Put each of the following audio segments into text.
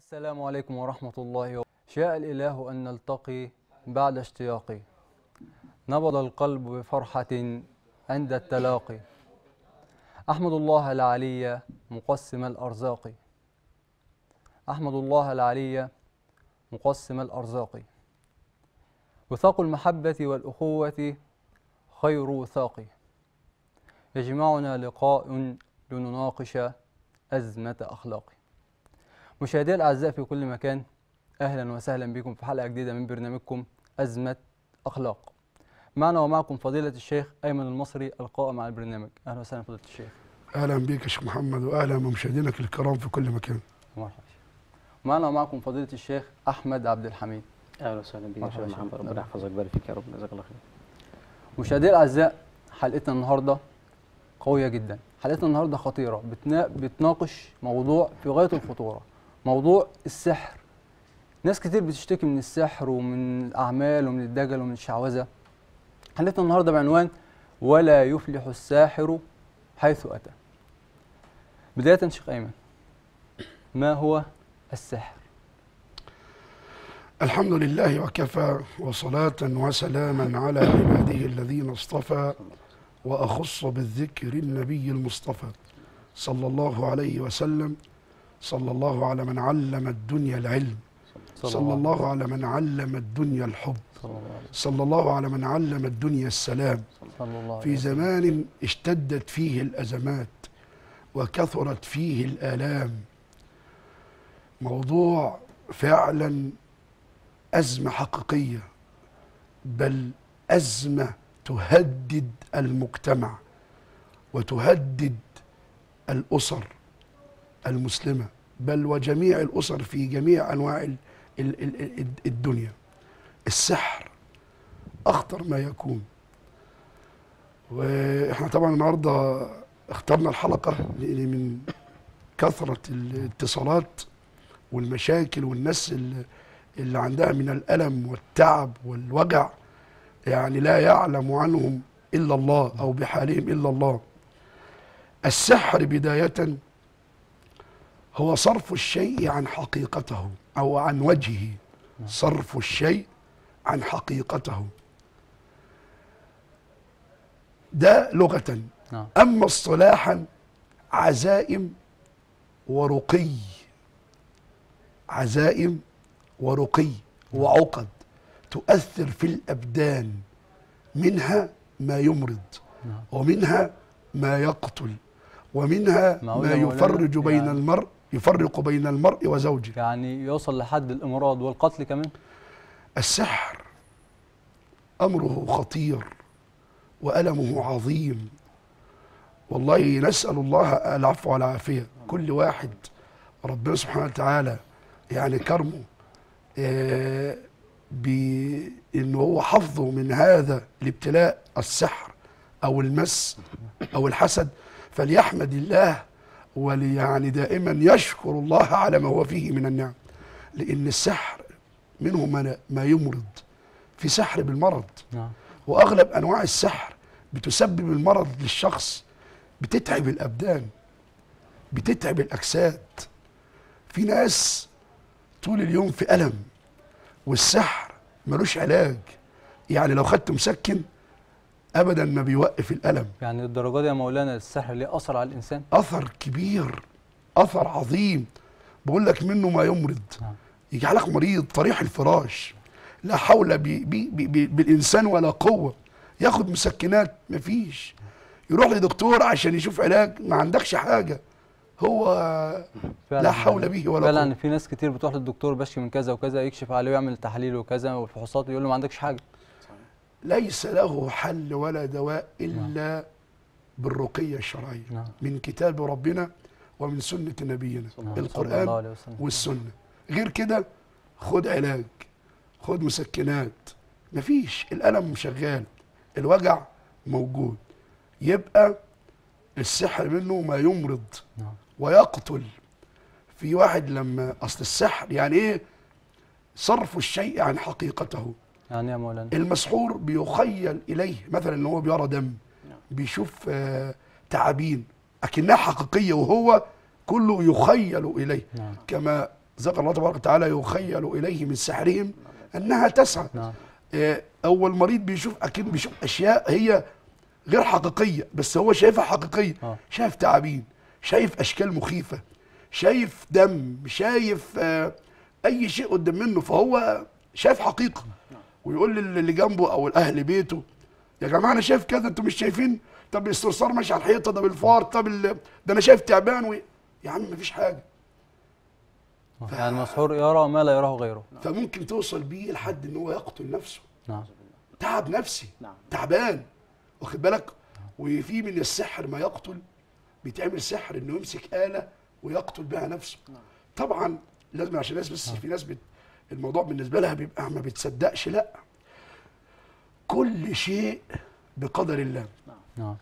السلام عليكم ورحمة الله وبركاته شاء الإله أن نلتقي بعد اشتياقي نبض القلب بفرحة عند التلاقي أحمد الله العلي مقسم الأرزاق أحمد الله العلي مقسم الأرزاق وثاق المحبة والأخوة خير وثاق يجمعنا لقاء لنناقش أزمة أخلاق مشاهدي الأعزاء في كل مكان أهلا وسهلا بكم في حلقة جديدة من برنامجكم أزمة أخلاق معنا ومعكم فضيلة الشيخ أيمن المصري القائم على البرنامج أهلا وسهلا فضيلة الشيخ اهلا بك يا شيخ محمد واهلا بمشاهدينك الكرام في كل مكان مرحبا معنا ومعكم فضيلة الشيخ أحمد عبد الحميد اهلا وسهلا بك يا مرحبا شيخ شيخ. محمد ربنا يحفظك ويبارك فيك يا رب جزاك الله خير مشاهدي الأعزاء حلقتنا النهاردة قوية جدا حلقتنا النهاردة خطيرة بتنا... بتناقش موضوع في غاية الخطورة موضوع السحر ناس كتير بتشتكي من السحر ومن الأعمال ومن الدجل ومن الشعوذة حلقتنا النهاردة بعنوان ولا يفلح الساحر حيث أتى بداية شيخ أيمن ما هو السحر؟ الحمد لله وكفى وصلاة وسلاما على عباده الذين اصطفى وأخص بالذكر النبي المصطفى صلى الله عليه وسلم صلى الله على من علم الدنيا العلم صلى الله على من علم الدنيا الحب صلى الله عليه صلى الله على من علم الدنيا السلام صلى الله عليه في وسلم. زمان اشتدت فيه الأزمات وكثرت فيه الآلام موضوع فعلا أزمة حقيقية بل أزمة تهدد المجتمع وتهدد الأسر المسلمة بل وجميع الأسر في جميع أنواع ال- ال- ال- ال- الدنيا السحر أخطر ما يكون واحنا طبعا النهارده اخترنا الحلقه لان من كثره الاتصالات والمشاكل والناس اللي, اللي عندها من الالم والتعب والوجع يعني لا يعلم عنهم الا الله او بحالهم الا الله السحر بدايه هو صرف الشيء عن حقيقته او عن وجهه صرف الشيء عن حقيقته ده لغة نعم أما اصطلاحا عزائم ورقي عزائم ورقي وعقد تؤثر في الأبدان منها ما يمرض نعم ومنها ما يقتل ومنها معقولة ما يا مولانا؟ يفرج بين يعني- المرء يفرق بين المرء وزوجه يعني يوصل لحد الإمراض والقتل كمان السحر امره خطير والمه عظيم والله نسال الله العفو والعافيه كل واحد ربنا سبحانه وتعالى يعني كرمه آه، بانه هو حفظه من هذا الابتلاء السحر او المس او الحسد فليحمد الله وليعني دائما يشكر الله على ما هو فيه من النعم لان السحر منه ما ما يمرض في سحر بالمرض نعم واغلب انواع السحر بتسبب المرض للشخص بتتعب الابدان بتتعب الاجساد في ناس طول اليوم في الم والسحر ملوش علاج يعني لو خدت مسكن ابدا ما بيوقف الالم يعني الدرجة دي يا مولانا السحر ليه أثر على الإنسان اثر كبير اثر عظيم بقول لك منه ما يمرض نعم. يجعلك مريض طريح الفراش لا حول بي بي بي بي بالانسان ولا قوه ياخد مسكنات مفيش يروح لدكتور عشان يشوف علاج ما عندكش حاجه هو فعلا لا حول به ولا فعلا قوه في ناس كتير بتروح للدكتور بشكي من كذا وكذا يكشف عليه ويعمل تحاليل وكذا والفحوصات يقول له ما عندكش حاجة ليس له حل ولا دواء الا بالرقيه الشرعيه نعم من كتاب ربنا ومن سنه نبينا نعم. صلى الله القران عليه وسلم والسنه غير كده خد علاج خد مسكنات مفيش الالم شغال الوجع موجود يبقى السحر منه ما يمرض نعم ويقتل في واحد لما اصل السحر يعني ايه صرف الشيء عن حقيقته يعني إيه يا مولانا المسحور بيخيل اليه مثلا ان هو بيرى دم نعم. بيشوف آه، تعابين اكنها حقيقيه وهو كله يخيل اليه نعم كما ذكر الله تبارك وتعالى يخيل اليه من سحرهم انها تسعى نعم آه، اول مريض بيشوف اكيد بيشوف اشياء هي غير حقيقيه بس هو شايفها حقيقيه آه. شايف تعابين شايف اشكال مخيفه شايف دم شايف آه، اي شيء قدام منه فهو شايف حقيقه ويقول لل- اللي جنبه او الاهل بيته يا جماعه انا شايف كذا انتوا مش شايفين طب الصرصار ماشي على الحيطه ده بالفار طب ال- ده انا شايف تعبان و... يا عم مفيش حاجه يعني المسحور يرى ما لا يراه غيره فممكن توصل بيه لحد ان هو يقتل نفسه نعم تعب نفسي نعم. تعبان واخد بالك وفي من السحر ما يقتل بيتعمل سحر انه يمسك آلة ويقتل بها نفسه طبعا لازم عشان الناس بس في ناس بت الموضوع بالنسبة لها بيبقى ما بتصدقش لا كل شيء بقدر الله نعم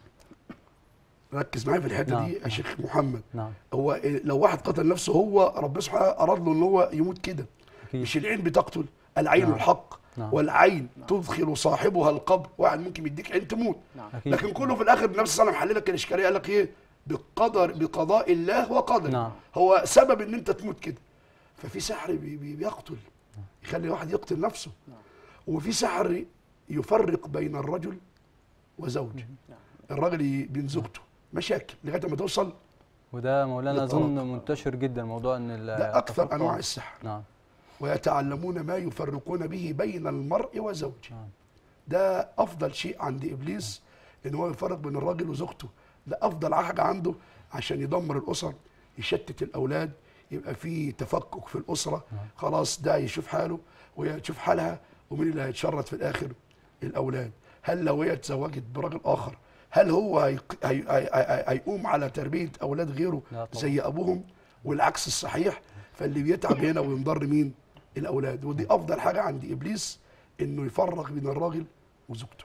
ركز معايا في الحته نعم. دي يا شيخ محمد نعم هو إيه، لو واحد قتل نفسه هو ربنا سبحانه اراد له ان هو يموت كده أكيد. مش العين بتقتل العين نعم. الحق نعم. والعين تدخل صاحبها القبر واحد ممكن يديك عين تموت أكيد لكن كله في الاخر النبي صلى الله عليه وسلم حل لك الاشكاليه قال لك ايه بقدر بقضاء الله وقدره نعم. هو سبب ان انت تموت كده ففي سحر بي بي بيقتل يخلي الواحد يقتل نفسه وفي سحر يفرق بين الرجل وزوجه الراجل ي- بين زوجته مشاكل لغايه ما توصل وده مولانا بالطلاق. اظن منتشر جدا موضوع ان ال- ده اكثر التفرقة- انواع السحر نعم ويتعلمون ما يفرقون به بين المرء وزوجه نعم. ده افضل شيء عند ابليس ان هو يفرق بين الراجل وزوجته ده افضل حاجه عنده عشان يدمر الاسر يشتت الاولاد يبقى في تفكك في الاسره خلاص ده يشوف حاله وهي تشوف حالها ومين اللي هيتشرد في الاخر الاولاد هل لو هي اتزوجت براجل اخر هل هو هيق- هي- هي- هي- هيقوم على تربيه اولاد غيره لا طبعا. زي ابوهم والعكس الصحيح فاللي بيتعب هنا وينضر مين الاولاد ودي افضل حاجه عند ابليس انه يفرق بين الراجل وزوجته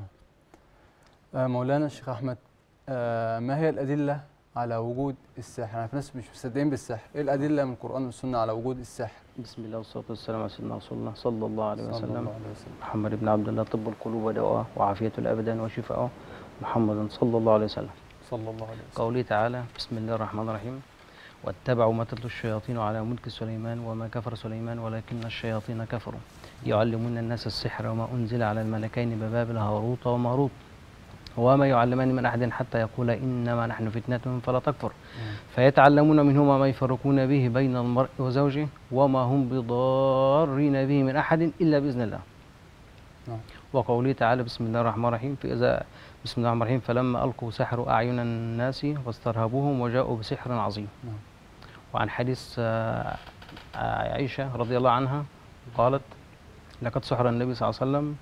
آه، مولانا الشيخ احمد آه، ما هي الادله على وجود السحر يعني في ناس مش مصدقين بالسحر ايه الادله من القران والسنه على وجود السحر بسم الله والصلاة والسلام على سيدنا رسول الله صلى الله عليه صلى وسلم الله عليه وسلم محمد بن عبد الله طب القلوب ودواء وعافية الأبدان وشفاءه محمد صلى الله عليه وسلم صلى الله عليه وسلم قوله تعالى بسم الله الرحمن الرحيم واتبعوا ما تتلو الشياطين على ملك سليمان وما كفر سليمان ولكن الشياطين كفروا يعلمون الناس السحر وما أنزل على الملكين ببابل هاروت وماروت وما يعلمان من أحد حتى يقول إنما نحن فتنة فلا تكفر فيتعلمون منهما ما يفرقون به بين المرء وزوجه وما هم بضارين به من أحد إلا بإذن الله نعم. وقوله تعالى بسم الله الرحمن الرحيم فإذا بسم الله الرحمن الرحيم فلما ألقوا سحروا أعين الناس واسترهبوهم وجاءوا بسحر عظيم نعم. وعن حديث آه، آه، عائشة رضي الله عنها قالت لقد سحر النبي صلى الله عليه وسلم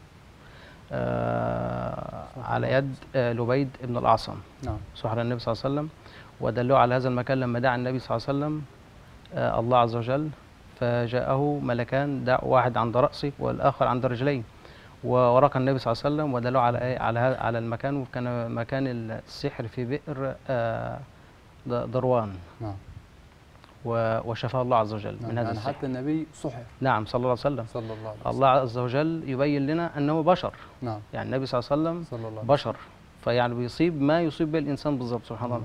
آه، على يد آه، لبيد بن الأعصم نعم سحر النبي صلى الله عليه وسلم ودلوه على هذا المكان لما دعا النبي صلى الله عليه وسلم آه، الله عز وجل فجاءه ملكان دع واحد عند رأسه والآخر عند رجليه وورق النبي صلى الله عليه وسلم ودلوه على إيه؟ على ها- على المكان وكان مكان السحر في بئر آه، ض- ضروان نعم و- وشفاه الله عز وجل نعم من هذا يعني السحر حتى النبي سحر نعم صلى الله عليه وسلم صلى الله عليه وسلم الله عز وجل يبين لنا أنه بشر نعم يعني النبي صلى الله عليه وسلم صلى الله عليه بشر فيعني بيصيب ما يصيب به الإنسان بالضبط سبحان الله وسلم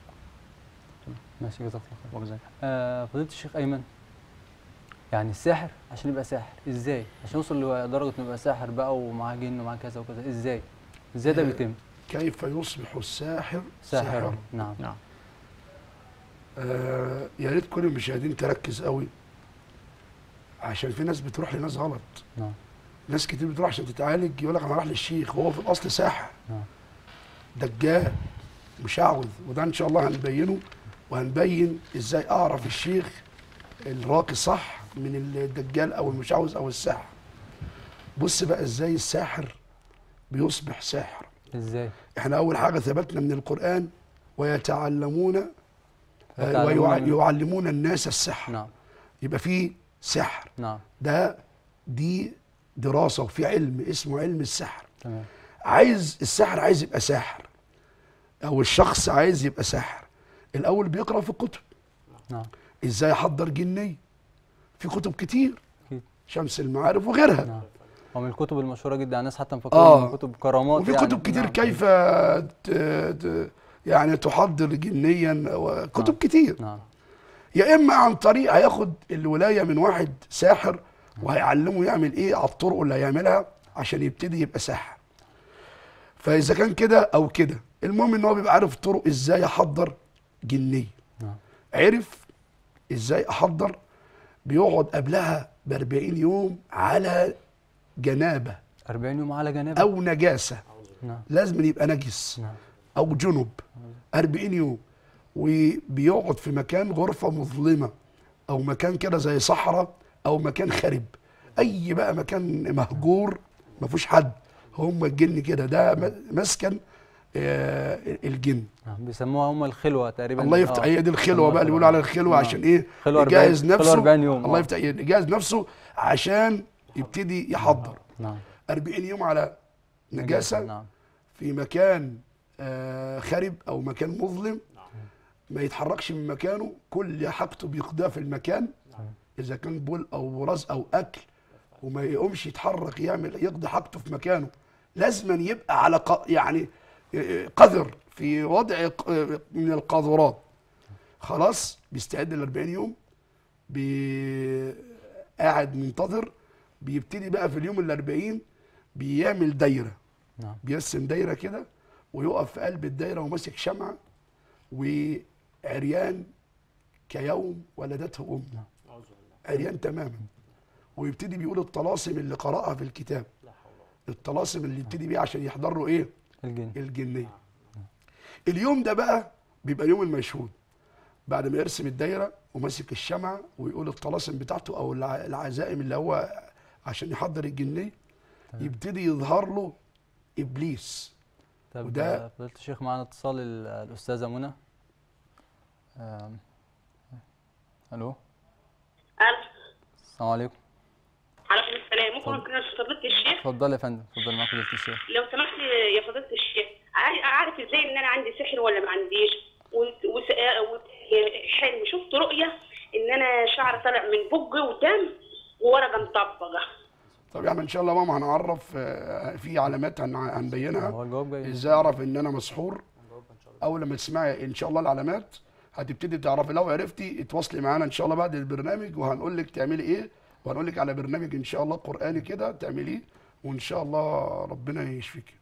ماشي جزاك الله خير وجزاك آه فضيله الشيخ ايمن يعني الساحر عشان يبقى ساحر ازاي عشان يوصل لدرجه انه يبقى ساحر بقى ومعاه جن ومعاه كذا وكذا ازاي ازاي ده آه، بيتم كيف يصبح الساحر ساحر ساحرا نعم نعم آه يا ريت كل المشاهدين تركز قوي عشان في ناس بتروح لناس غلط نعم ناس كتير بتروح عشان تتعالج يقول لك انا رايح للشيخ وهو في الاصل ساحر نعم دجال مشعوذ وده ان شاء الله هنبينه وهنبين ازاي اعرف الشيخ الراقي صح من الدجال او المشعوذ او الساحر بص بقى ازاي الساحر بيصبح ساحر ازاي احنا اول حاجه ثبتنا من القران ويتعلمون آه، يتعلمون من- ويعلمون الناس السحر نعم يبقى في سحر نعم ده دي دراسه وفي علم اسمه علم السحر تمام عايز الساحر عايز يبقى ساحر او الشخص عايز يبقى ساحر الاول بيقرا في الكتب نعم ازاي احضر جنيه في كتب كتير أكيد. شمس المعارف وغيرها نعم ومن الكتب المشهوره جدا الناس حتى مفكرين آه. إن كتب كرامات وفي يعني. كتب كتير نعم. كيف ت- ت- يعني تحضر جنيا وكتب نعم. كتير نعم يا اما عن طريق هياخد الولايه من واحد ساحر وهيعلمه يعمل ايه على الطرق اللي هيعملها عشان يبتدي يبقى ساحر فاذا كان كده او كده المهم ان هو بيبقى عارف طرق ازاي احضر جنيه نعم عرف ازاي احضر بيقعد قبلها ب 40 يوم على جنابه 40 يوم على جنب او نجاسه نعم لازم يبقى نجس نعم او جنب 40 يوم وبيقعد في مكان غرفه مظلمه او مكان كده زي صحراء او مكان خرب اي بقى مكان مهجور ما فيهوش حد هم الجن كده ده م- مسكن آه، الجن نعم بيسموها هم الخلوة تقريبا الله يفتح آه. هي دي الخلوه بيسموها بقى اللي بيقولوا على الخلوه نعم. عشان ايه خلوة 40 يجهز خلوة نفسه 40 يوم الله آه. يفتح يجهز نفسه عشان يبتدي يحضر نعم 40 يوم على نجاسه نعم في مكان آه، خرب او مكان مظلم ما يتحركش من مكانه كل حاجته بيقضيها في المكان اذا كان بول او براز او اكل وما يقومش يتحرك يعمل يقضي حاجته في مكانه لازما يبقى على ق... يعني آه، قذر في وضع ق- آه، من القاذورات خلاص بيستعد ل 40 يوم بي... قاعد منتظر بيبتدي بقى في اليوم ال 40 بيعمل دايره نعم بيرسم دايره كده ويقف في قلب الدايره وماسك شمعه وعريان كيوم ولدته امه عريان تماما ويبتدي بيقول الطلاسم اللي قرأها في الكتاب الطلاسم اللي يبتدي بيه عشان يحضر له ايه الجن الجنيه اليوم ده بقى بيبقى يوم المشهود بعد ما يرسم الدايره وماسك الشمعه ويقول الطلاسم بتاعته او الع- العزائم اللي هو عشان يحضر الجنيه يبتدي يظهر له ابليس طب وده- آه، فضيلة الشيخ معنا اتصال ال- الأستاذة منى آم، ألو ألف السلام عليكم عليكم السلام ممكن اتفضل. أكون فضيلة الشيخ اتفضل يا فندم اتفضل معاك فضيلة الشيخ لو سمحت يا فضيلة الشيخ عارف أعرف إزاي إن أنا عندي سحر ولا ما عنديش و- وس- و- حلم شفت رؤية إن أنا شعر طالع من بقي ودم وورقة مطبقة طب يعني ان شاء الله ماما هنعرف آه، في علامات هن- هنبينها هو الجواب جاي ازاي اعرف ان انا مسحور اول لما تسمعي ان شاء الله العلامات هتبتدي تعرفي لو عرفتي اتواصلي معانا ان شاء الله بعد البرنامج وهنقول لك تعملي ايه وهنقول لك على برنامج ان شاء الله قراني كده تعمليه وان شاء الله ربنا يشفيك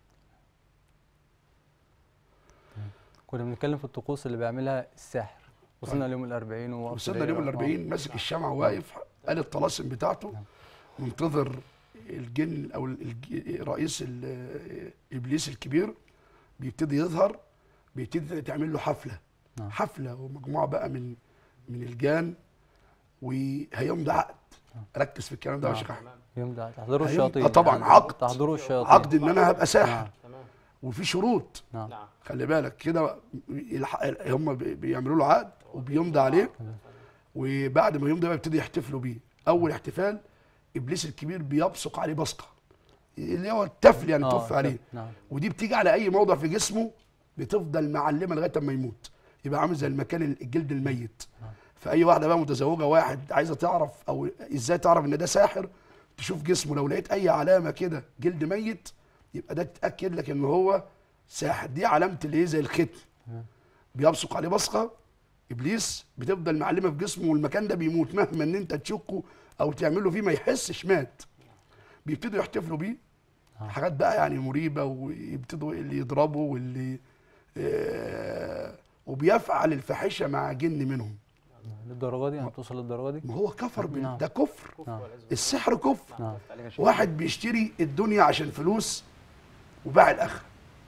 كنا بنتكلم في الطقوس اللي بيعملها الساحر وصلنا اليوم الأربعين ووقفت وصلنا دايرة. اليوم الأربعين ماسك الشمعة واقف قال الطلاسم بتاعته منتظر الجن أو الج- رئيس ال- إبليس الكبير بيبتدي يظهر بيبتدي تعمل له حفلة نعم. حفلة ومجموعة بقى من من الجان وهيمضي عقد ركز في الكلام ده يا نعم. شيخ أحمد يوم ده تحضروا هيوم- الشياطين آه طبعاً، يعني عقد. تحضروا الشياطين عقد إن أنا هبقى ساحر نعم وفي شروط نعم خلي بالك كده الح- هم بي- بيعملوا له عقد وبيمضي عليه وبعد ما يمضي بقى يبتدي يحتفلوا بيه اول احتفال ابليس الكبير بيبصق عليه بصقه اللي هو التفل يعني آه، تف عليه نعم ودي بتيجي على اي موضع في جسمه بتفضل معلمه لغايه ما يموت يبقى عامل زي المكان الجلد الميت فاي واحده بقى متزوجه واحد عايزه تعرف او ازاي تعرف ان ده ساحر تشوف جسمه لو لقيت اي علامه كده جلد ميت يبقى ده تتاكد لك ان هو ساحر دي علامه اللي هي زي الختم بيبصق عليه بصقه ابليس بتفضل معلمه في جسمه والمكان ده بيموت مهما ان انت تشكه او تعمله فيه ما يحسش مات بيبتدوا يحتفلوا بيه حاجات بقى يعني مريبه ويبتدوا اللي يضربه واللي آه وبيفعل الفاحشه مع جن منهم للدرجة دي يعني توصل للدرجة دي ما هو كفر بال- نعم. ده كفر نعم السحر كفر نعم واحد بيشتري الدنيا عشان فلوس وباع الاخره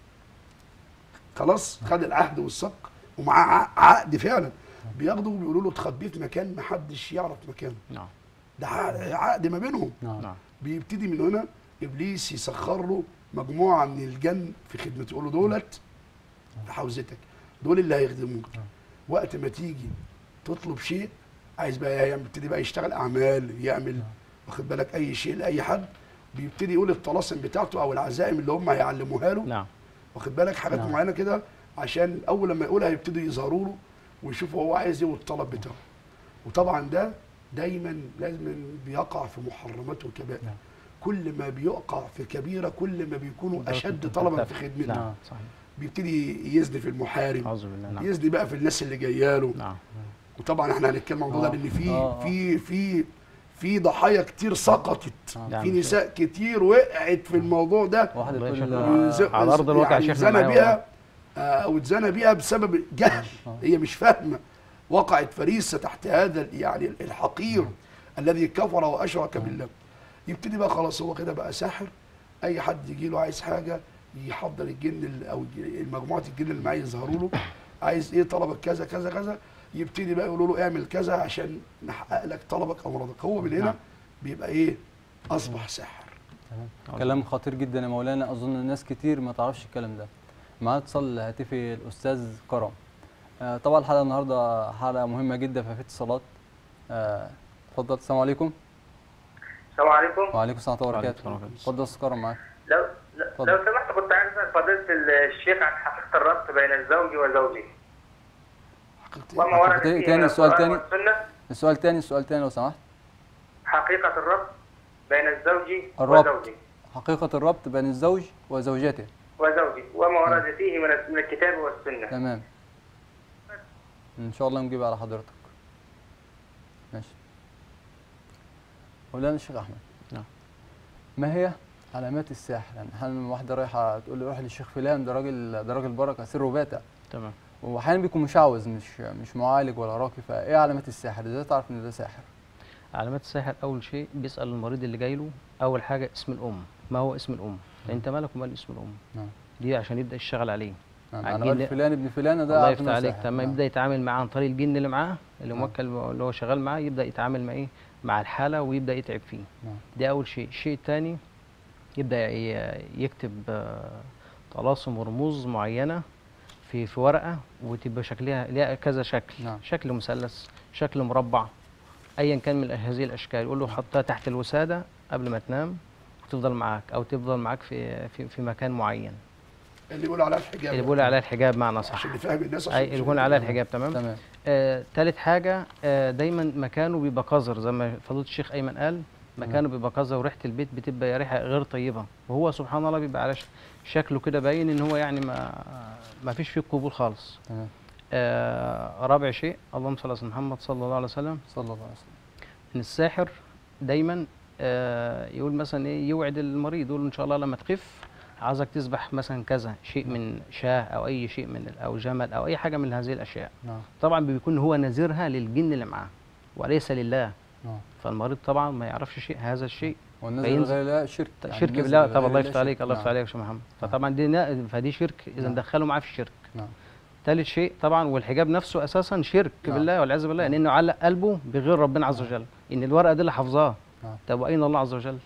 خلاص خد العهد والصك ومعاه ع- عقد فعلا بياخده وبيقولوا له تخبيه في مكان ما حدش يعرف مكانه نعم ده ع- عقد ما بينهم نعم نعم بيبتدي من هنا ابليس يسخر له مجموعه من الجن في خدمته يقول له دولت في حوزتك دول اللي هيخدموك وقت ما تيجي تطلب شيء عايز بقى يبتدي بقى يشتغل اعمال يعمل واخد بالك اي شيء لاي حد بيبتدي يقول الطلاسم بتاعته او العزائم اللي هم هيعلموها له نعم واخد بالك حاجات نعم. معينه كده عشان اول لما يقولها يبتدوا يظهروا له ويشوفوا هو عايز ايه والطلب بتاعه وطبعا ده دايما لازم بيقع في محرمات وكبائر نعم. كل ما بيقع في كبيره كل ما بيكونوا ده اشد كنت طلبا بتابع. في خدمته نعم صحيح بيبتدي يزني في المحارم أعوذ بالله نعم يزني بقى في الناس اللي جايه له نعم وطبعا احنا هنتكلم عن الموضوع ده آه. لان في آه. في في في ضحايا كتير سقطت نعم. في نساء كتير وقعت في الموضوع ده واحده الله تقول يشفيها. ز- على أرض الواقع يعني شيخنا اتزنى معايا بيها آه، او اتزنى بيها بسبب جهل هي مش فاهمه وقعت فريسه تحت هذا ال- يعني الحقير الذي كفر واشرك بالله يبتدي بقى خلاص هو كده بقى ساحر اي حد يجي له عايز حاجه يحضر الجن ال- او الج- مجموعه الجن اللي معاه يظهروا له عايز ايه طلبك كذا كذا كذا يبتدي بقى يقولوا له اعمل كذا عشان نحقق لك طلبك او مرادك هو من هنا نعم. بيبقى ايه اصبح ساحر كلام خطير جدا يا مولانا اظن الناس كتير ما تعرفش الكلام ده معانا اتصال هاتفي الاستاذ كرم آه، طبعا الحلقه النهارده حلقه مهمه جدا في اتصالات آه، اتفضل السلام عليكم السلام عليكم وعليكم السلام ورحمه الله وعليكم وبركاته السلام. اتفضل يا استاذ كرم معاك لو لو اتفضل. لو سمحت كنت عايز اسال فضيله الشيخ عن حقيقه الربط بين الزوج وزوجه حقيقة وما إيه؟ ورد حقيقة فيه تاني، من السؤال القرآن تاني. والسنه السؤال تاني السؤال تاني لو سمحت حقيقه الربط بين الزوج الربط. وزوجه حقيقه الربط بين الزوج وزوجته وزوجه وما ورد فيه من من الكتاب والسنه تمام ان شاء الله نجيب على حضرتك ماشي مولانا الشيخ احمد نعم. ما هي علامات الساحر يعني احيانا واحده رايحه تقول له روح للشيخ فلان ده راجل ده راجل بركه سره باتع تمام واحيانا بيكون مشعوذ مش مش معالج ولا راقي فايه علامات الساحر ازاي تعرف ان ده ساحر علامات الساحر اول شيء بيسال المريض اللي جاي له اول حاجه اسم الام ما هو اسم الام انت مالك ومال اسم الام نعم. دي عشان يبدا يشتغل عليه نعم عجين انا قلت ده- فلان ابن فلان ده الله عارف إنه يفتح عليك ساحر. تمام نعم. يبدا يتعامل معاه عن طريق الجن اللي معاه اللي نعم. موكل اللي هو شغال معاه يبدا يتعامل مع ايه مع الحاله ويبدا يتعب فيه نعم. ده اول شيء الشيء الثاني يبدا ي- يكتب آه، طلاسم ورموز معينه في في ورقه وتبقى شكلها ليها كذا شكل نعم. شكل مثلث شكل مربع ايا كان من هذه الاشكال يقول له حطها تحت الوساده قبل ما تنام وتفضل معاك او تفضل معاك في في, في مكان معين اللي بيقولوا عليها الحجاب اللي بيقول عليها الحجاب معنى صح عشان نفهم الناس عشان اي اللي بيكون عليها الحجاب تمام تمام آه، تالت حاجة آه، دايما مكانه بيبقى قذر زي ما فضيلة الشيخ أيمن قال مكانه بيبقى قذر وريحة البيت بتبقى ريحة غير طيبة وهو سبحان الله بيبقى على ش- شكله كده باين إن هو يعني ما ما فيش فيه قبول خالص تمام آه، رابع شيء اللهم صل على سيدنا محمد صلى الله عليه وسلم صلى الله عليه وسلم إن الساحر دايما آه، يقول مثلا إيه يوعد المريض يقول له إن شاء الله لما تخف عايزك تذبح مثلا كذا شيء من شاه أو أي شيء من ال- أو جمل أو أي حاجة من هذه الأشياء نعم طبعا بيكون هو نذيرها للجن اللي معاه وليس لله نعم فالمريض طبعا ما يعرفش شيء هذا الشيء والناس فينزل- غير لا شرك يعني شرك الناس بالله غير طب الله لا يفتح عليك شرك. الله نعم. يفتح عليك يا شيخ محمد فطبعا دي نا- فدي شرك اذا نعم. دخلوا معاه في الشرك نعم ثالث شيء طبعا والحجاب نفسه اساسا شرك نعم. بالله والعياذ بالله لانه علق قلبه بغير ربنا عز وجل ان الورقه دي اللي حافظاها نعم. طب واين الله عز وجل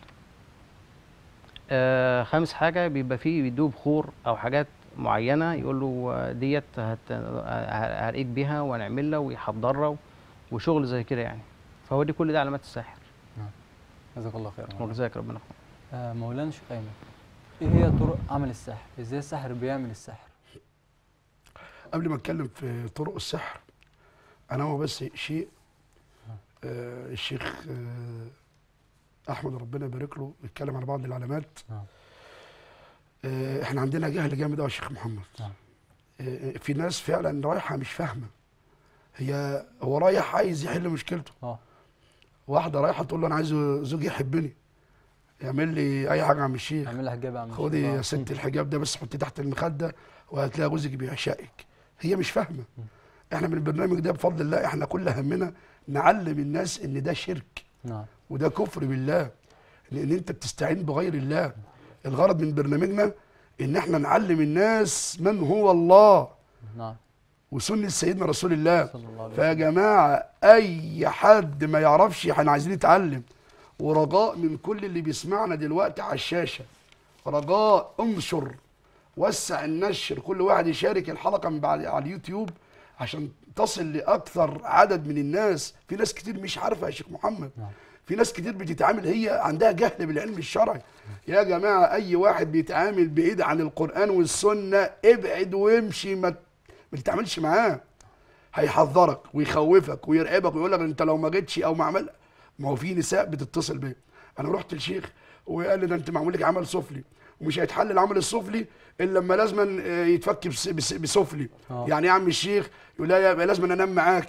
آه خامس حاجه بيبقى فيه بيدوب خور او حاجات معينه يقول له آه، ديت هت- ه- هرقيك بيها ونعملها ويحضرها وشغل زي كده يعني فهو دي كل ده علامات الساحر جزاك الله خير مولانا. وجزاك ربنا خير آه مولانا شيخ ايمن ايه هي طرق عمل السحر ازاي الساحر بيعمل السحر قبل ما اتكلم في طرق السحر انا هو بس شيء آه الشيخ آه احمد ربنا يبارك له اتكلم على بعض العلامات نعم. آه احنا عندنا جهل جامد قوي يا شيخ محمد نعم. آه في ناس فعلا رايحه مش فاهمه هي هو رايح عايز يحل مشكلته اه واحده رايحه تقول له انا عايز زوجي يحبني يعمل لي اي حاجه عم الشيخ اعمل لها حجاب يا عم خدي الشيخ. يا آه. ست الحجاب ده بس حطيه تحت المخده وهتلاقي جوزك بيعشقك هي مش فاهمه احنا من البرنامج ده بفضل الله احنا كل همنا نعلم الناس ان ده شرك نعم وده كفر بالله لان انت بتستعين بغير الله الغرض من برنامجنا ان احنا نعلم الناس من هو الله نعم وسنه سيدنا رسول الله صلى الله عليه فيا وسلم جماعه اي حد ما يعرفش احنا عايزين نتعلم ورجاء من كل اللي بيسمعنا دلوقتي على الشاشه رجاء انشر وسع النشر كل واحد يشارك الحلقه من بعد على اليوتيوب عشان تصل لاكثر عدد من الناس في ناس كتير مش عارفه يا شيخ محمد نعم. في ناس كتير بتتعامل هي عندها جهل بالعلم الشرعي يا جماعه اي واحد بيتعامل بعيد عن القران والسنه ابعد وامشي ما ما تتعاملش معاه هيحذرك ويخوفك ويرعبك ويقول لك انت لو ما جيتش او ما عمل ما هو في نساء بتتصل بيا انا رحت للشيخ وقال لي ده انت معمول لك عمل سفلي ومش هيتحل العمل السفلي الا لما لازم يتفك بس- بس- بسفلي آه. يعني يا عم الشيخ يقول لا يبقى لازم انام معاك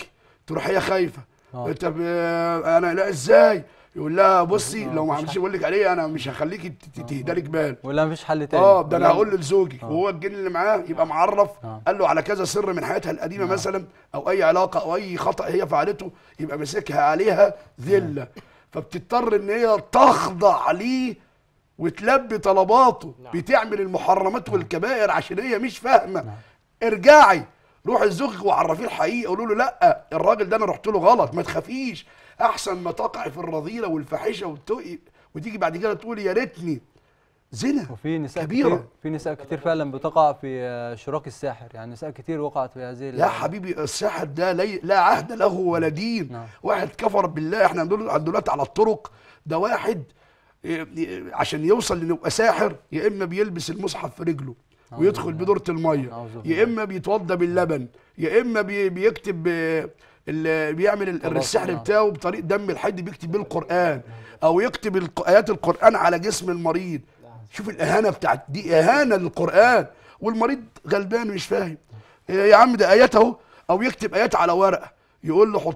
تروح هي خايفه آه. انت ب... انا لا ازاي يقول لها بصي آه، لو ما مش عملتش بقول لك عليه انا مش هخليكي ت- ت- تهدى لك بال ولا مفيش حل تاني اه ده انا ولا- هقول لزوجي آه. وهو الجن اللي معاه يبقى معرف آه. قال له على كذا سر من حياتها القديمه مثلا او اي علاقه او اي خطا هي فعلته يبقى ماسكها عليها ذله فبتضطر ان هي تخضع ليه وتلبي طلباته بتعمل المحرمات والكبائر عشان هي مش فاهمه ارجعي روحي لزوجك وعرفيه الحقيقه قولوا له لا الراجل ده انا رحت له غلط ما تخافيش احسن ما تقعي في الرذيله والفاحشه وتقي وتيجي بعد كده تقولي يا ريتني زنا وفي نساء كبيرة. كتير في نساء كتير فعلا بتقع في آه، شراك الساحر يعني نساء كتير وقعت في هذه ال- يا حبيبي الساحر ده لي لا عهد له ولا دين نعم. واحد كفر بالله احنا دول دلوقتي على الطرق ده واحد إيه، إيه، عشان يوصل انه يبقى ساحر يا اما بيلبس المصحف في رجله ويدخل بدورة المية أعوذ يا بالله. اما بيتوضى باللبن يا اما بي بيكتب آه، ال- بيعمل ال- خلاص، السحر نعم. بتاعه بطريقه دم الحد بيكتب بيه القران او يكتب الق- ايات القران على جسم المريض شوف الاهانه بتاعت دي اهانه للقران والمريض غلبان مش فاهم يا عم ده ايات اهو او يكتب ايات على ورقه يقول له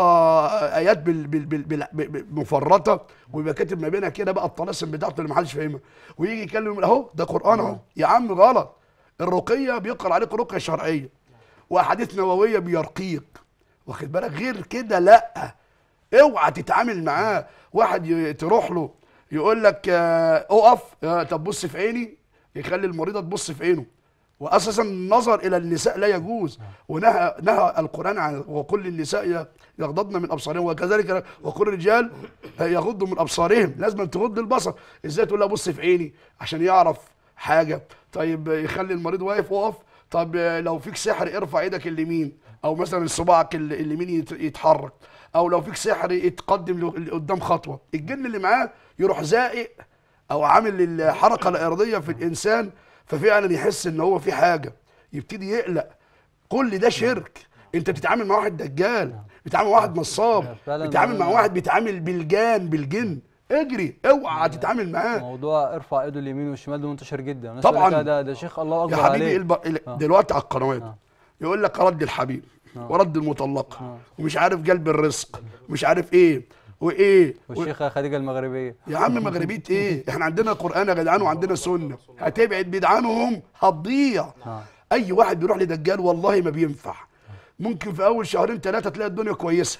حطها ايات بال بال بال بال بال- مفرطه ويبقى كاتب ما بينها كده بقى الطلاسم بتاعته اللي محدش فاهمها ويجي يكلم اهو ده قران اهو يا عم غلط الرقيه بيقرا عليك رقيه شرعيه واحاديث نوويه بيرقيك واخد بالك غير كده لا اوعى تتعامل معاه واحد ي- تروح له يقول لك آه، اقف آه، طب بص في عيني يخلي المريضه تبص في عينه واساسا النظر الى النساء لا يجوز ونهى نهى القران عن وكل النساء ي- يغضضن من ابصارهم وكذلك وكل الرجال يغضوا من ابصارهم لازم تغض البصر ازاي تقول لها بص في عيني عشان يعرف حاجه طيب يخلي المريض واقف وقف طب لو فيك سحر ارفع ايدك اليمين او مثلا صباعك ال- اليمين يت- يتحرك او لو فيك سحر يتقدم ل- لقدام خطوه الجن اللي معاه يروح زائق او عامل الحركه الارضيه في الانسان ففعلا يحس ان هو في حاجه يبتدي يقلق كل ده شرك انت بتتعامل مع واحد دجال بتتعامل مع واحد نصاب فعلا بتتعامل مع هو- واحد بيتعامل بالجان بالجن اجري اوعى تتعامل معاه موضوع ارفع ايده اليمين والشمال ده منتشر جدا الناس طبعاً. يقول لك ده ده شيخ الله اكبر يا حبيبي عليه الب... ال- آه. دلوقتي على القنوات آه. يقول لك رد الحبيب آه. ورد المطلقه آه. ومش عارف قلب الرزق ومش عارف ايه وايه و... والشيخه خديجه المغربيه يا عم مغربيه ايه احنا عندنا قران يا جدعان وعندنا سنه هتبعد بعيد عنهم هتضيع آه. اي واحد بيروح لدجال والله ما بينفع ممكن في اول شهرين ثلاثه تلاقي الدنيا كويسه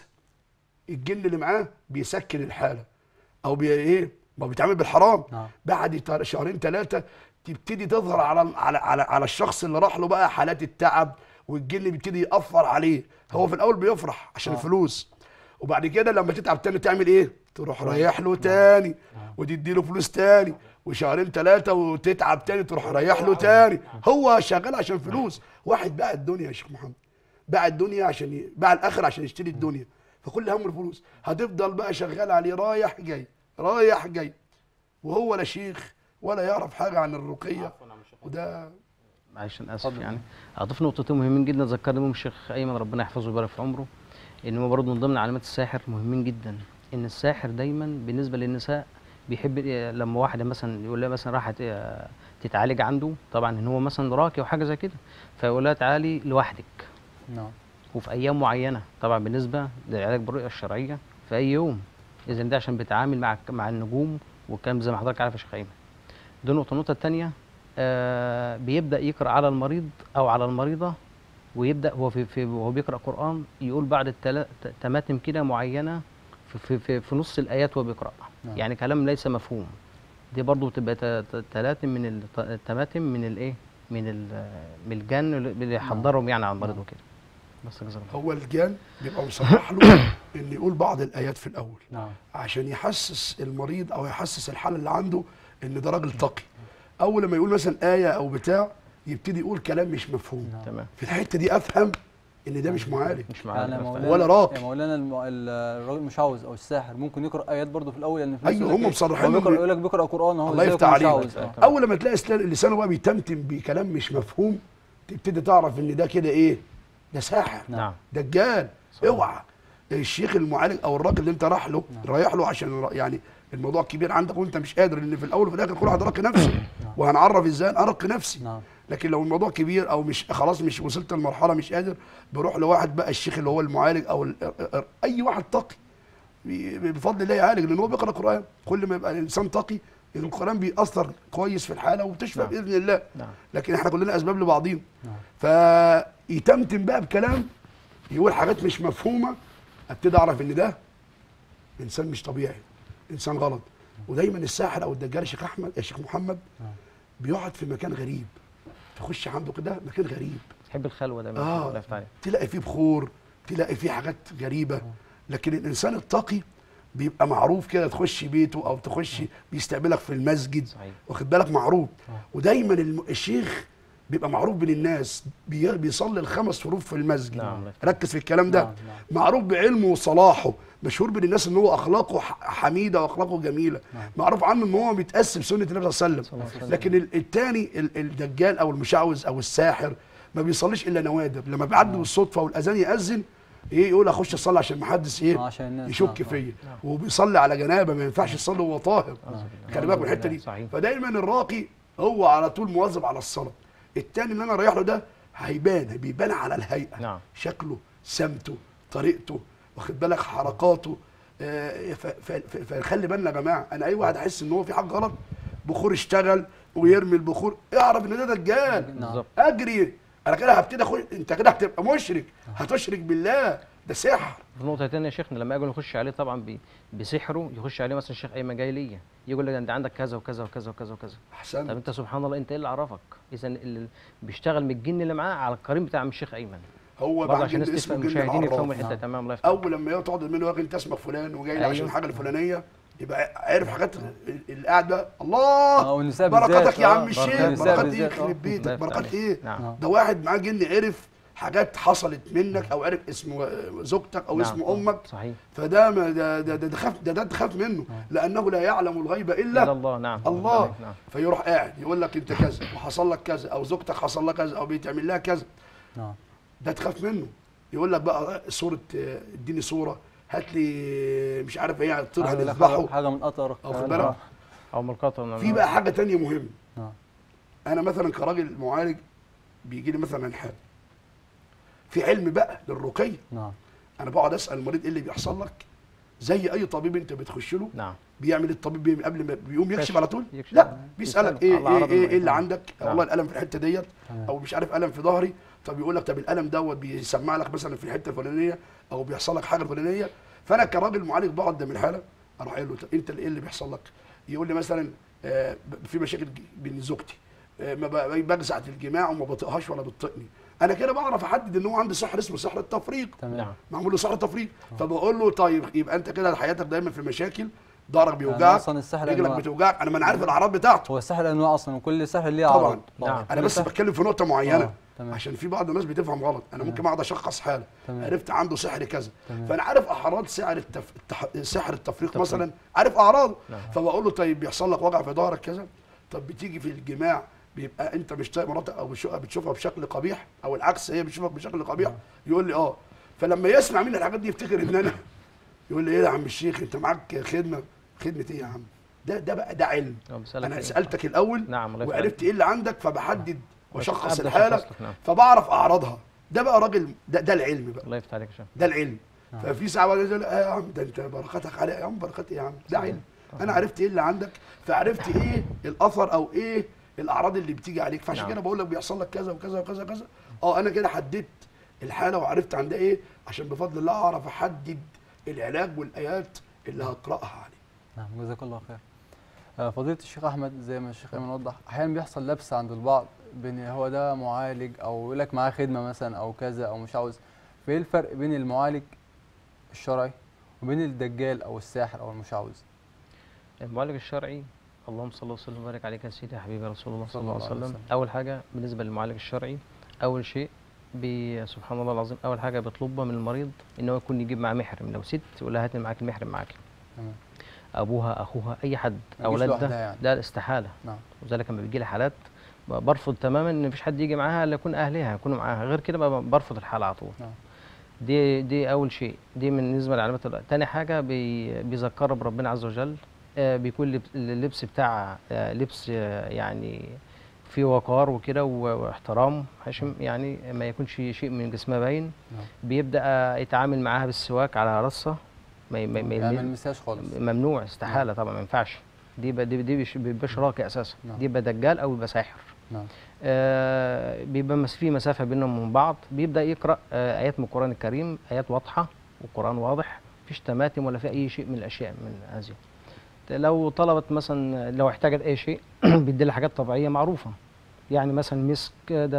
الجن اللي معاه بيسكن الحاله او بي ايه ما بيتعامل بالحرام نعم. بعد تر- شهرين ثلاثه تبتدي تظهر على على على, على الشخص اللي راح له بقى حالات التعب والجن بيبتدي يأثر عليه هو في الاول بيفرح عشان الفلوس وبعد كده لما تتعب تاني تعمل ايه تروح رايح له تاني وتدي له فلوس تاني وشهرين ثلاثه وتتعب تاني تروح رايح له تاني هو شغال عشان فلوس واحد باع الدنيا يا شيخ محمد باع الدنيا عشان ي... باع الاخر عشان يشتري الدنيا فكل همه الفلوس هتفضل بقى شغال عليه رايح جاي رايح جاي وهو لا شيخ ولا يعرف حاجه عن الرقيه وده معلش انا اسف يعني اضيف نقطتين مهمين جدا ذكرني بهم الشيخ ايمن ربنا يحفظه ويبارك في عمره ان هو برضه من ضمن علامات الساحر مهمين جدا ان الساحر دايما بالنسبه للنساء بيحب لما واحده مثلا يقول لها مثلا راحت آه، تتعالج عنده طبعا ان هو مثلا راقي او حاجه زي كده فيقول لها تعالي لوحدك نعم وفي ايام معينه طبعا بالنسبه للعلاج بالرؤيه الشرعيه في اي يوم اذا ده عشان بيتعامل مع مع النجوم والكلام زي ما حضرتك عارف يا شيخ ايمن دي نقطه النقطه الثانيه آه بيبدا يقرا على المريض او على المريضه ويبدا هو في, في وهو بيقرا قران يقول بعد التلا- ت- تماتم كده معينه في, في, في, في نص الايات وهو بيقرا نعم. يعني كلام ليس مفهوم دي برضو بتبقى ت- ت- تلاتم من الت- التماتم من الايه من ال- من الجن اللي بيحضرهم يعني على المريض نعم. وكده بس جزاك الله هو الجان بيبقى مصرح له ان يقول بعض الايات في الاول نعم عشان يحسس المريض او يحسس الحاله اللي عنده ان ده راجل تقي اول ما يقول مثلا ايه او بتاع يبتدي يقول كلام مش مفهوم تمام في الحته دي افهم ان ده مش معالج مش يعني معانا مولانا ولا راقي. يا مولانا الم... ال- الراجل المشعوذ او الساحر ممكن يقرا ايات برضه في الاول يعني في ناس أيوة، يقول لك هم إيه، مصرحين هو بيقرا إن- يقول لك بيقرا قران اهو الله إزاي يفتح يكون عليك مشعوذ؟ آه. اول لما تلاقي سلا- لسانه بقى بيتمتم بكلام مش مفهوم تبتدي تعرف ان ده كده ايه ده ساحر نعم دجال اوعى الشيخ المعالج او الراجل اللي انت راح له رايح له عشان را- يعني الموضوع كبير عندك وانت مش قادر لان في الاول وفي الاخر كل واحد راقي نفسه وهنعرف ازاي انا ارقي نفسي نعم لكن لو الموضوع كبير او مش خلاص مش وصلت لمرحله مش قادر بروح لواحد بقى الشيخ اللي هو المعالج او ال- اي واحد تقي بي- بفضل الله يعالج لان هو بيقرا قران كل ما يبقى الانسان تقي القران بيأثر كويس في الحاله وبتشفى نعم. باذن الله نعم لكن احنا كلنا اسباب لبعضين نعم. فيتمتم بقى بكلام يقول حاجات مش مفهومه ابتدي اعرف ان ده انسان مش طبيعي انسان غلط ودايما الساحر او الدجال يا شيخ احمد يا شيخ محمد نعم. بيقعد في مكان غريب تخش عنده كده مكان غريب تحب الخلوه ده آه. الله يفتح عليك تلاقي فيه بخور تلاقي فيه حاجات غريبه لكن الانسان التقي بيبقى معروف كده تخش بيته او تخش بيستقبلك في المسجد صحيح واخد بالك معروف آه. ودايما الم- الشيخ بيبقى معروف بين الناس بي- بيصلي الخمس فروض في المسجد نعم. ركز في الكلام ده نعم، نعم. معروف بعلمه وصلاحه مشهور بين الناس ان هو اخلاقه ح- حميده واخلاقه جميله نعم. معروف عنه ان هو بيتاسم سنه النبي صلى الله عليه صلى الله عليه وسلم وسلم. لكن ال- التاني ال- الدجال او المشعوذ او الساحر ما بيصليش الا نوادر لما بيعدي بالصدفه والاذان ياذن ايه يقول اخش اصلي عشان ما حدش ايه آه، عشان الناس يشك نعم، فيا وبيصلي على جنابه ما ينفعش يصلي وهو طاهر خلي بالك من الحته دي صحيح فدايما الراقي هو على طول مواظب على الصلاه التاني اللي انا رايح له ده هيبان بيبان على الهيئه نعم. شكله سمته طريقته واخد بالك حركاته آه، ف- ف- ف- فخلي بالنا يا جماعه انا اي واحد احس ان هو في حاجه غلط بخور اشتغل ويرمي البخور اعرف ان ده دجال بالظبط اجري انا كده هبتدي اخش انت كده هتبقى مشرك هتشرك بالله ده سحر في نقطة تانية يا شيخنا لما اجي نخش عليه طبعا ب- بسحره يخش عليه مثلا الشيخ ايمن جاي ليا يقول لك انت عندك كذا وكذا وكذا وكذا وكذا طب احسن انت سبحان الله انت ايه اللي عرفك؟ اذا اللي بيشتغل من الجن اللي معاه على القرين بتاع الشيخ ايمن هو برضه بقى عشان جن الناس اسمه تفهم جن المشاهدين يفهموا العراف الحتة نعم. تمام الله يفتح اول لما يقعد تقعد منه واخد انت اسمك فلان وجاي لي عشان أيوه. الحاجه الفلانيه يبقى عارف حاجات اللي قاعد ده آه، الله والنساء بالذات، بركاتك يا آه، عم الشيخ النساء بركات ايه بالذات، آه. يخرب الله بيتك يفتح بركات عليك. ايه نعم آه. ده واحد معاه جن عرف حاجات حصلت منك او عرف اسم زوجتك او نعم. اسم امك صحيح فده ما ده ده ده ده خاف ده ده تخاف منه لانه لا يعلم الغيب الا الا الله نعم الله نعم فيروح قاعد يقول لك انت كذا وحصل لك كذا او زوجتك حصل لها كذا او بيتعمل لها كذا نعم ده تخاف منه يقول لك بقى صوره آه، اديني صوره هات لي مش عارف ايه طلع عامل لك نذبحه حاجة- حاجه من قطر واخد بالك؟ او ملقطة في بقى حاجه تانية مهمه نعم انا مثلا كراجل معالج بيجي لي مثلا حال في علم بقى للرقيه نعم انا بقعد اسال المريض ايه اللي بيحصل لك زي اي طبيب انت بتخش له نعم بيعمل الطبيب بيعمل قبل ما بيقوم يكشف كشف. على طول يكشف. لا بيسالك يسأله ايه على ايه الأعراض ايه, إيه اللي المريض. عندك نعم. والله الالم في الحته ديت تمام. او مش عارف الم في ظهري طب يقول لك طب الالم دوت بيسمع لك مثلا في الحته الفلانيه او بيحصل لك حاجه الفلانيه فانا كراجل معالج بقعد قدام الحاله اروح قايل له طب انت ايه اللي بيحصل لك؟ يقول لي مثلا آه، في مشاكل ج- بين زوجتي آه، ما ب- بجزع في الجماع وما بطيقهاش ولا بتطقني انا كده بعرف احدد ان هو عنده سحر اسمه سحر التفريق تمام نعم معمول له سحر تفريق فبقول له طيب يبقى انت كده حياتك دايما في مشاكل ظهرك يعني بيوجعك اصلا السحر رجلك انواع بتوجعك انا ما انا عارف الاعراض بتاعته هو السحر انواع اصلا وكل سحر ليه طبعاً. اعراض نعم. انا كل بس سحر- بتكلم في نقطه معينه آه، تمام. عشان في بعض الناس بتفهم غلط انا ممكن اقعد اشخص حاله تمام. عرفت عنده سحر كذا تمام. فانا عارف اعراض سحر التف... التح... سحر التفريق مثلا عارف اعراضه نعم. فبقول له طيب بيحصل لك وجع في ظهرك كذا طب بتيجي في الجماع بيبقى انت مش طايق مراتك او بتشوفها بتشوفها بشكل قبيح او العكس هي بتشوفك بشكل قبيح يقول لي اه فلما يسمع مني الحاجات دي يفتكر ان انا يقول لي ايه يا عم الشيخ انت معاك خدمه خدمه ايه يا عم ده ده بقى ده علم هو بيسألك انا إيه؟ سالتك الاول نعم الله يفتح وعرفت ايه اللي عندك فبحدد واشخص أبدأ الحاله أشخص لك، نعم. فبعرف اعراضها ده بقى راجل ده, ده العلم بقى الله يفتح عليك يا شيخ ده العلم ففي ساعه واحد يقول آه يا عم ده انت بركاتك عليها يا عم بركات ايه يا عم ده علم انا عرفت ايه اللي عندك فعرفت ايه الاثر او ايه الاعراض اللي بتيجي عليك فعشان نعم. كده بقول لك بيحصل لك كذا وكذا وكذا وكذا اه انا كده حددت الحاله وعرفت عندها ايه عشان بفضل الله اعرف احدد العلاج والايات اللي هقراها عليه نعم جزاك الله خير آه، فضيلة الشيخ أحمد زي ما الشيخ أيمن وضح أحيانا بيحصل لبس عند البعض بين هو ده معالج أو يقول لك معاه خدمة مثلا أو كذا أو مش عاوز فإيه الفرق بين المعالج الشرعي وبين الدجال أو الساحر أو المشعوذ؟ المعالج الشرعي اللهم صل وسلم وبارك عليك يا سيدي يا حبيبي رسول الله صلى الله عليه وسلم وسلم. اول حاجه بالنسبه للمعالج الشرعي اول شيء بي سبحان الله العظيم اول حاجه بيطلبها من المريض ان هو يكون يجيب معاه محرم لو ست يقول لها هات لي معاك المحرم معاك تمام ابوها اخوها اي حد يجيش اولاد لوحدها ده يعني. ده استحاله نعم وذلك لما بيجي لي حالات ب- برفض تماما ان مفيش حد يجي معاها الا يكون اهلها يكونوا معاها غير كده بقى برفض الحاله على طول نعم. دي دي اول شيء دي بالنسبه لعلامات الوقت تاني حاجه بي بيذكرها بربنا عز وجل آه بيكون لب- اللبس بتاع آه لبس آه يعني في وقار وكده و- واحترام هاشم يعني ما يكونش شيء من جسمها باين نعم. بيبدا يتعامل معاها بالسواك على راسها ما ما ما يعني ما يلمس- نلمسهاش خالص ممنوع استحاله طبعا ما ينفعش دي ب- دي دي بيش- بيبقاش راقي اساسا نعم. دي يبقى دجال او يبقى ساحر نعم آه بيبقى مس- في مسافه بينهم وبين بعض بيبدا يقرا آه ايات من القران الكريم ايات واضحه والقران واضح مفيش تماتم ولا في اي شيء من الاشياء من هذه لو طلبت مثلا لو احتاجت اي شيء بيدي لها حاجات طبيعيه معروفه يعني مثلا مسك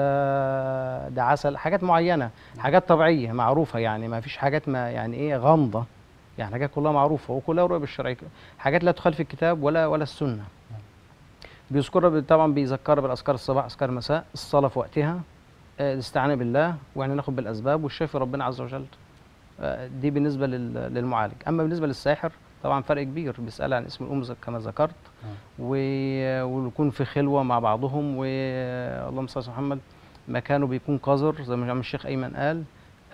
ده ده عسل حاجات معينه حاجات طبيعيه معروفه يعني ما فيش حاجات ما يعني ايه غامضه يعني حاجات كلها معروفه وكلها قريبه بالشرع حاجات لا تخالف الكتاب ولا ولا السنه بيذكرها بال- طبعا بيذكرها بالاذكار الصباح اذكار المساء الصلاه في وقتها آه، الاستعانه بالله واحنا ناخد بالاسباب والشافي ربنا عز وجل آه، دي بالنسبه لل- للمعالج اما بالنسبه للساحر طبعا فرق كبير بيسال عن اسم الام زي- كما ذكرت و- ويكون في خلوه مع بعضهم واللهم صل على محمد مكانه بيكون قذر زي ما عم الشيخ ايمن قال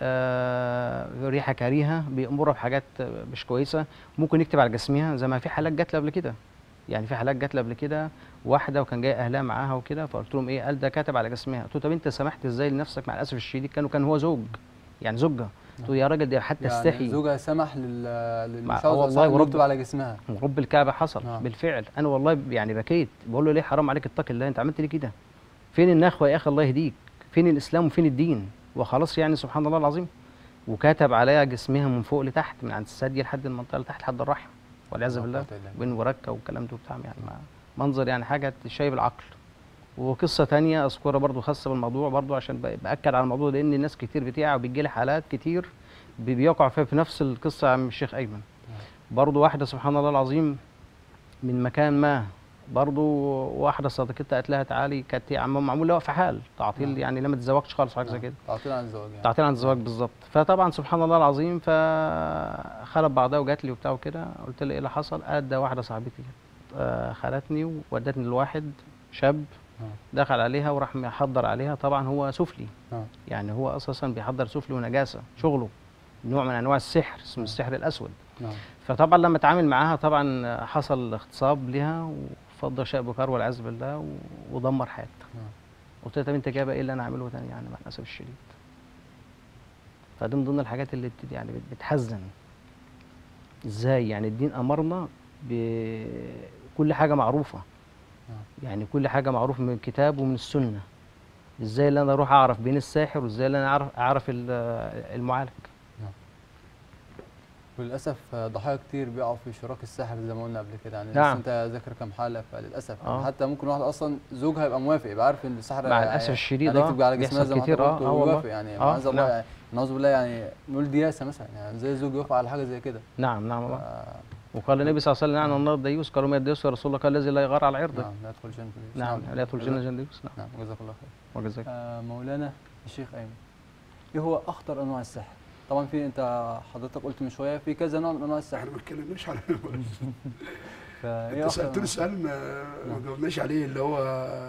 آه ريحه كريهه بيامرها بحاجات مش كويسه ممكن يكتب على جسمها زي ما في حالات جات لي قبل كده يعني في حالات جات لي قبل كده واحده وكان جاي اهلها معاها وكده فقلت لهم ايه قال ده كاتب على جسمها قلت له طب انت سمحت ازاي لنفسك مع الاسف الشديد كانوا كان هو زوج يعني زوجها قلت له يا راجل دي حتى يعني استحي زوجها سمح لل للمشاوذ والله والله ورب- ورب على جسمها ورب الكعبه حصل نعم. بالفعل انا والله ب- يعني بكيت بقول له ليه حرام عليك اتقي الله انت عملت ليه كده فين النخوه يا اخي الله يهديك فين الاسلام وفين الدين وخلاص يعني سبحان الله العظيم وكتب عليها جسمها من فوق لتحت من عند الثدي لحد المنطقه اللي تحت لحد الرحم والعياذ لا بالله قوة إلا بالله. بين وركه والكلام ده وبتاع يعني ما منظر يعني حاجه تشيب العقل وقصه تانية اذكرها برضو خاصه بالموضوع برضو عشان ب- باكد على الموضوع لان ناس كتير بتقع وبيجي لي حالات كتير بي- بيقع فيها في نفس القصه يا عم الشيخ ايمن برضو واحده سبحان الله العظيم من مكان ما برضو واحده صديقتها قالت لها تعالي كانت هي عم- معمول لها في حال تعطيل نعم. يعني لما تتزوجش خالص حاجه زي نعم. كده تعطيل عن الزواج يعني تعطيل عن الزواج بالظبط فطبعا سبحان الله العظيم فخلت بعضها وجات لي وبتاع وكده قلت لها ايه اللي حصل قالت ده واحده صاحبتي آه، خالتني وودتني لواحد شاب نعم. دخل عليها وراح محضر عليها طبعا هو سفلي نعم. يعني هو اساسا بيحضر سفلي ونجاسه شغله نوع من انواع السحر اسمه السحر الاسود نعم فطبعا لما اتعامل معاها طبعا حصل اغتصاب لها وفضل شيء بكار والعياذ بالله و- ودمر حياتها نعم. قلت لها طب انت جايبه ايه اللي انا اعمله تاني يعني مع الاسف الشديد فدي من ضمن الحاجات اللي بت- يعني بت- بتحزن ازاي يعني الدين امرنا بكل حاجه معروفه نعم. يعني كل حاجه معروفه من الكتاب ومن السنه ازاي اللي انا اروح اعرف بين الساحر وازاي اللي انا اعرف اعرف ال- المعالج وللاسف ضحايا كتير بيقعوا في شراك الساحر زي ما قلنا قبل كده يعني نعم. نعم. انت ذاكر كام حاله فللاسف يعني آه. حتى ممكن واحد اصلا زوجها يبقى موافق يبقى عارف ان السحر مع الاسف الشديد يعني يكتب على بيحصل جسمها زي ما كتير حضرتك اه قلت اه والله ويوافق يعني آه، معاذ الله نعم. يعني نعوذ بالله يعني نقول دياسه مثلا يعني زي زوج يوافق على حاجه زي كده نعم نعم الله ف- وقال النبي صلى الله عليه وسلم نعم النار ديوس قالوا ما الديوس يا رسول الله قال الذي لا يغار على عرضك نعم لا يدخل الجنه في نعم لا يدخل الجنه جنة ديوس نعم نعم جزاك الله خير وجزاك آه مولانا الشيخ ايمن ايه هو اخطر انواع السحر طبعا في انت حضرتك قلت من شويه في كذا نوع من انواع السحر احنا ما اتكلمناش على فايه انت اخطر سالتني أنواع؟ سؤال ما ما نعم. جاوبناش عليه اللي هو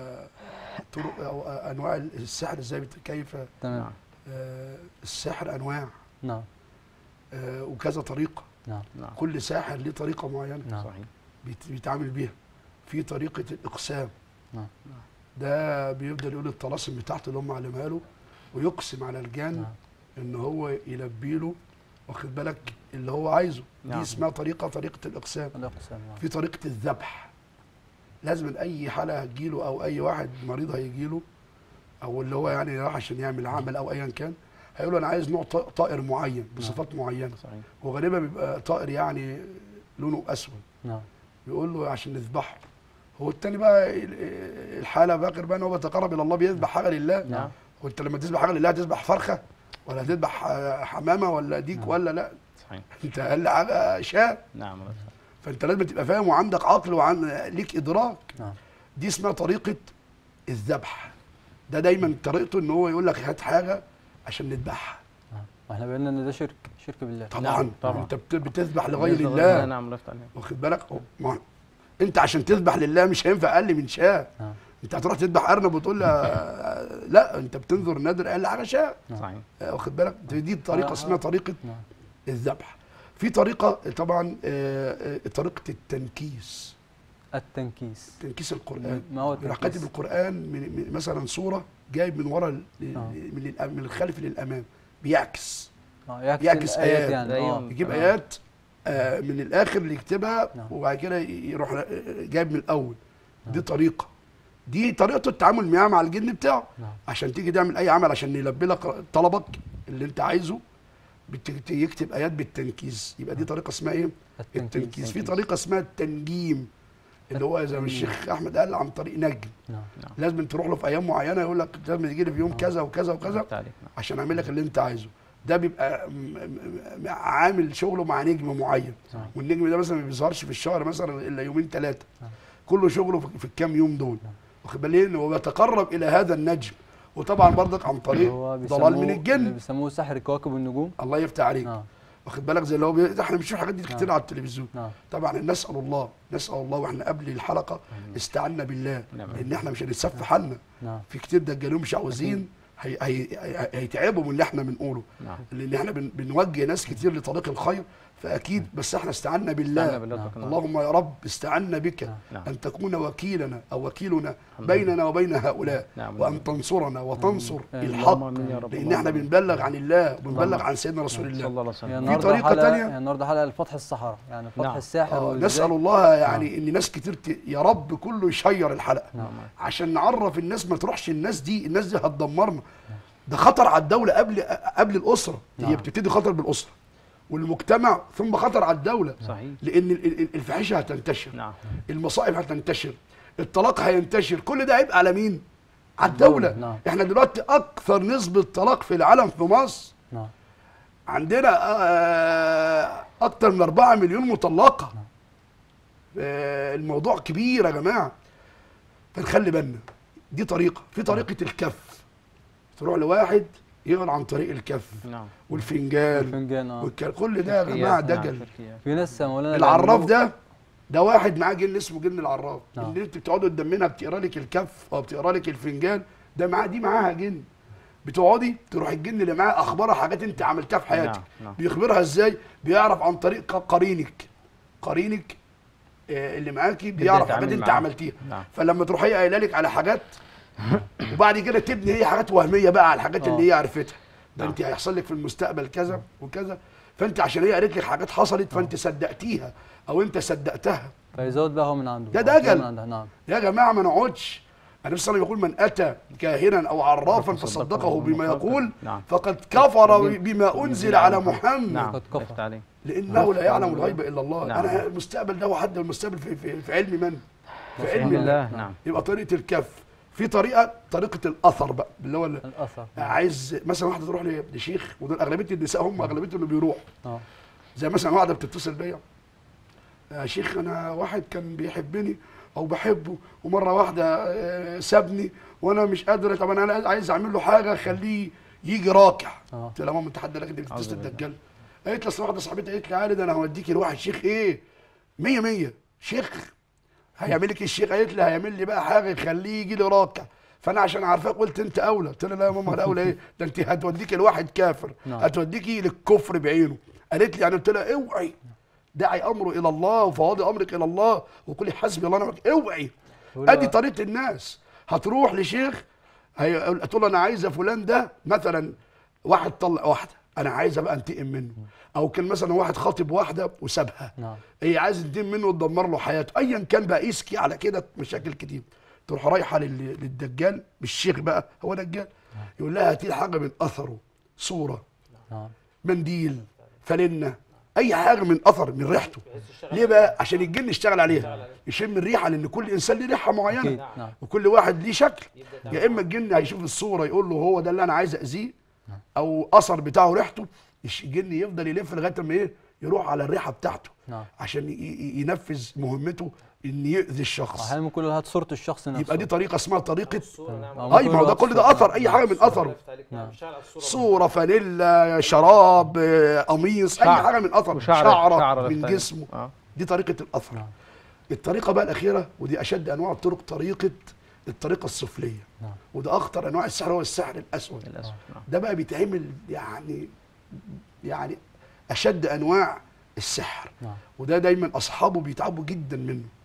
طرق او انواع السحر ازاي بت- كيف تمام نعم. آه، السحر انواع نعم آه، وكذا طريقه نعم نعم كل ساحر ليه طريقه معينه نعم صحيح بيت- بيتعامل بيها في طريقه الاقسام نعم. ده بيفضل يقول الطلاسم بتاعته اللي هم علمها له ويقسم على الجان نعم ان هو يلبي له واخد بالك اللي هو عايزه دي نعم. اسمها طريقه طريقه الاقسام الله يقسم نعم. في طريقه الذبح لازم اي حاله هتجيله او اي واحد مريض هيجيله او اللي هو يعني راح عشان يعمل عمل او ايا كان هيقول له انا عايز نوع ط- طائر معين بصفات معينه صحيح وغالبا بيبقى طائر يعني لونه اسود نعم يقول له عشان نذبحه هو التاني بقى ال- الحاله باقر بقى ان هو بيتقرب الى الله بيذبح حاجه لله نعم وانت لما تذبح حاجه لله هتذبح فرخه ولا هتذبح آه، حمامه ولا ديك نعم. ولا لا صحيح انت اقل حاجه شاة نعم الله فانت لازم تبقى فاهم وعندك عقل وعن ليك ادراك نعم دي اسمها طريقه الذبح ده دايما طريقته ان هو يقول لك هات حاجه عشان نذبحها نعم واحنا بينا ان ده شرك شرك بالله طبعا نعم، طبعا. انت بت- بتذبح لغير بالنسبة الله نعم الله يفتح عليك واخد بالك ما انت عشان تذبح لله مش هينفع اقل من شاة نعم انت هتروح تذبح ارنب وتقول له لا انت بتنظر نادر اقل حاجه شاة نعم. صحيح واخد بالك دي طريقه آه. اسمها طريقه نعم الذبح في طريقه طبعا آه، آه، طريقه التنكيس التنكيس تنكيس القران ما هو يروح التنكيس كاتب القران من من- مثلا صوره جايب من ورا ال- آه. من الأ- من الخلف للامام بيعكس آه، يعكس, يعكس الآيات آيات. يعني أيوة. اه يجيب آه. ايات آه، من الاخر اللي يكتبها نعم. وبعد كده يروح آه، جايب من الاول دي طريقه دي طريقه التعامل معاه مع الجن بتاعه نعم. عشان تيجي تعمل اي عمل عشان يلبي لك طلبك اللي انت عايزه بت- يكتب ايات بالتنكيز يبقى دي طريقه اسمها ايه التنكيز في طريقه اسمها التنجيم اللي هو زي ما الشيخ احمد قال عن طريق نجم نعم لازم تروح له في ايام معينه يقول لك لازم تيجي لي في يوم كذا وكذا وكذا الله عليك. نعم. عشان اعمل لك اللي انت عايزه ده بيبقى م- م- م- عامل شغله مع نجم معين نعم. والنجم ده مثلا ما بيظهرش في الشهر مثلا الا يومين ثلاثه نعم. كله شغله في- في الكام يوم دول واخد بالك هو بيتقرب الى هذا النجم وطبعا برضك عن طريق هو ضلال من بيسموه- الجن بيسموه سحر كواكب النجوم الله يفتح عليك نعم واخد بالك زي اللي هو بي... احنا بنشوف الحاجات دي كتير نعم. على التلفزيون نعم طبعا نسال الله نسال الله واحنا قبل الحلقه استعنا بالله نعم. لان احنا مش هنتسف في حالنا نعم في كتير دجالين مش عاوزين هي... هي... هي... هيتعبوا من اللي احنا بنقوله نعم لان احنا بن... بنوجه ناس كتير لطريق الخير فاكيد بس احنا استعنا بالله استعنا بالله نعم. توكلنا. اللهم يا رب استعنا بك نعم. نعم. ان تكون وكيلنا او وكيلنا الحمد لله. بيننا وبين هؤلاء نعم. وان تنصرنا وتنصر نعم. الحق اللهم آمين يا رب. لان احنا اللهم بنبلغ عن الله وبنبلغ اللهم. عن سيدنا رسول صلى الله الله عليه هي وسلم النهارده طريقة حلقة تانية؟ هي النهارده حلقة لفتح السحرة يعني فتح نعم. الساحر آه وإزاي- نسال الله يعني ان ناس كتير ت... يا رب كله يشير الحلقه نعم عشان نعرف الناس ما تروحش الناس دي الناس دي هتدمرنا ده خطر على الدوله قبل قبل الاسره هي نعم. بتبتدي خطر بالاسره والمجتمع ثم خطر على الدوله صحيح لان ال- ال- الفاحشه هتنتشر نعم المصائب هتنتشر الطلاق هينتشر كل ده هيبقى على مين على الدوله نعم. احنا دلوقتي اكثر نسبه طلاق في العالم في مصر نعم عندنا آه، اكتر من 4 مليون مطلقه آه، الموضوع كبير يا جماعه فنخلي بالنا دي طريقه في طريقه الكف تروح لواحد يقرا عن طريق الكف نعم والفنجان الفنجان اه والك- كل ده يا جماعه نعم، دجل شركيات. في ناس يا مولانا العراف بيعملوه- ده ده واحد معاه جن اسمه جن العراف نعم. اللي انت بتقعدوا قدام منها بتقرا لك الكف او بتقرا لك الفنجان ده معاه دي معاها جن بتقعدي تروح الجن اللي معاه اخبارها حاجات انت عملتها في حياتك نعم، نعم. بيخبرها ازاي بيعرف عن طريق ق- قرينك قرينك آه، اللي معاكي بيعرف يتعامل حاجات انت معاه. عملتيها نعم. فلما تروح هي قايله لك على حاجات وبعد كده تبني هي حاجات وهميه بقى على الحاجات آه. اللي هي عرفتها ده نعم. انت هيحصل لك في المستقبل كذا وكذا فانت عشان هي قالت لك حاجات حصلت فانت صدقتيها او انت صدقتها فيزود بقى هو من عنده ده آه، دجل. من عندها نعم يا جماعه ما نقعدش النبي صلى الله عليه وسلم يقول من اتى كاهنا او عرافا فصدقه بما يقول نعم. فقد كفر بما انزل على محمد نعم قد كفر. يفتح عليه لانه لا يعلم الغيب الا الله نعم. انا المستقبل ده هو حد المستقبل في, في, في علم من في في علم بسم الله الله نعم يبقى طريقه الكف في طريقه طريقه الاثر بقى اللي هو اللي الاثر عايز مثلا واحده تروح ل- لشيخ ودول اغلبيه النساء هم اغلبيه اللي بيروحوا اه زي مثلا واحده بتتصل بيا يا شيخ انا واحد كان بيحبني او بحبه ومره واحده آه، سابني وانا مش قادر طب انا عايز اعمل له حاجه اخليه يجي راكع اه قلت لها ماما انت حد لك انت بتتصل أعوذ بالله. دجال قالت لي اصل واحده صاحبتي قالت لي عادي ده انا هوديكي لواحد شيخ ايه 100 100 شيخ هيعمل لك إيه الشيخ قالت لي هيعمل لي بقى حاجه يخليه يجي لي راكع فانا عشان عارفاك قلت انت اولى قلت لها لا يا ماما الاولى ايه ده انت هتوديكي لواحد كافر نعم. هتوديكي للكفر بعينه قالت لي يعني قلت لها اوعي دعي امره الى الله وفواضي امرك الى الله وقولي حسبي الله ونعم الوكيل. اوعي يقول ادي له- طريقه الناس هتروح لشيخ هي- تقول له انا عايزه فلان ده مثلا واحد طلق واحده انا عايزه بقى انتقم منه او كان مثلا واحد خاطب واحده وسابها نعم هي عايز تنتقم منه وتدمر له حياته ايا كان بقى يسكي على كده مشاكل كتير تروح رايحه لل- للدجال مش شيخ بقى هو دجال يقول لها هاتي لي حاجه من اثره صوره نعم منديل فلنه اي حاجه من اثر من ريحته ليه بقى عشان الجن يشتغل عليها يشم الريحه لان كل انسان ليه ريحه اكيد معينه نعم وكل واحد ليه شكل يا اما الجن هيشوف الصوره يقول له هو ده اللي انا عايز اذيه او اثر بتاعه ريحته الش- الجن يفضل يلف لغايه ما ايه يروح على الريحه بتاعته نعم عشان ي- ي- ينفذ مهمته ان يؤذي الشخص احيانا ممكن يقول هات صورة الشخص نفسه يبقى دي طريقه اسمها طريقه أو اي ممكن ما هو ده يقول كل ده هات اثر صورة. اي حاجه من اثره نعم. صوره فانيلا شراب آه، قميص اي شعر. حاجه من اثر وشعر شعره شعر من يفتح- جسمه اه دي طريقه الاثر نعم. الطريقه بقى الاخيره ودي اشد انواع الطرق طريقه الطريقه السفليه نعم. وده اخطر انواع السحر هو السحر الاسود للاسف نعم ده بقى بيتعمل يعني يعني اشد انواع السحر نعم وده دايما اصحابه بيتعبوا جدا منه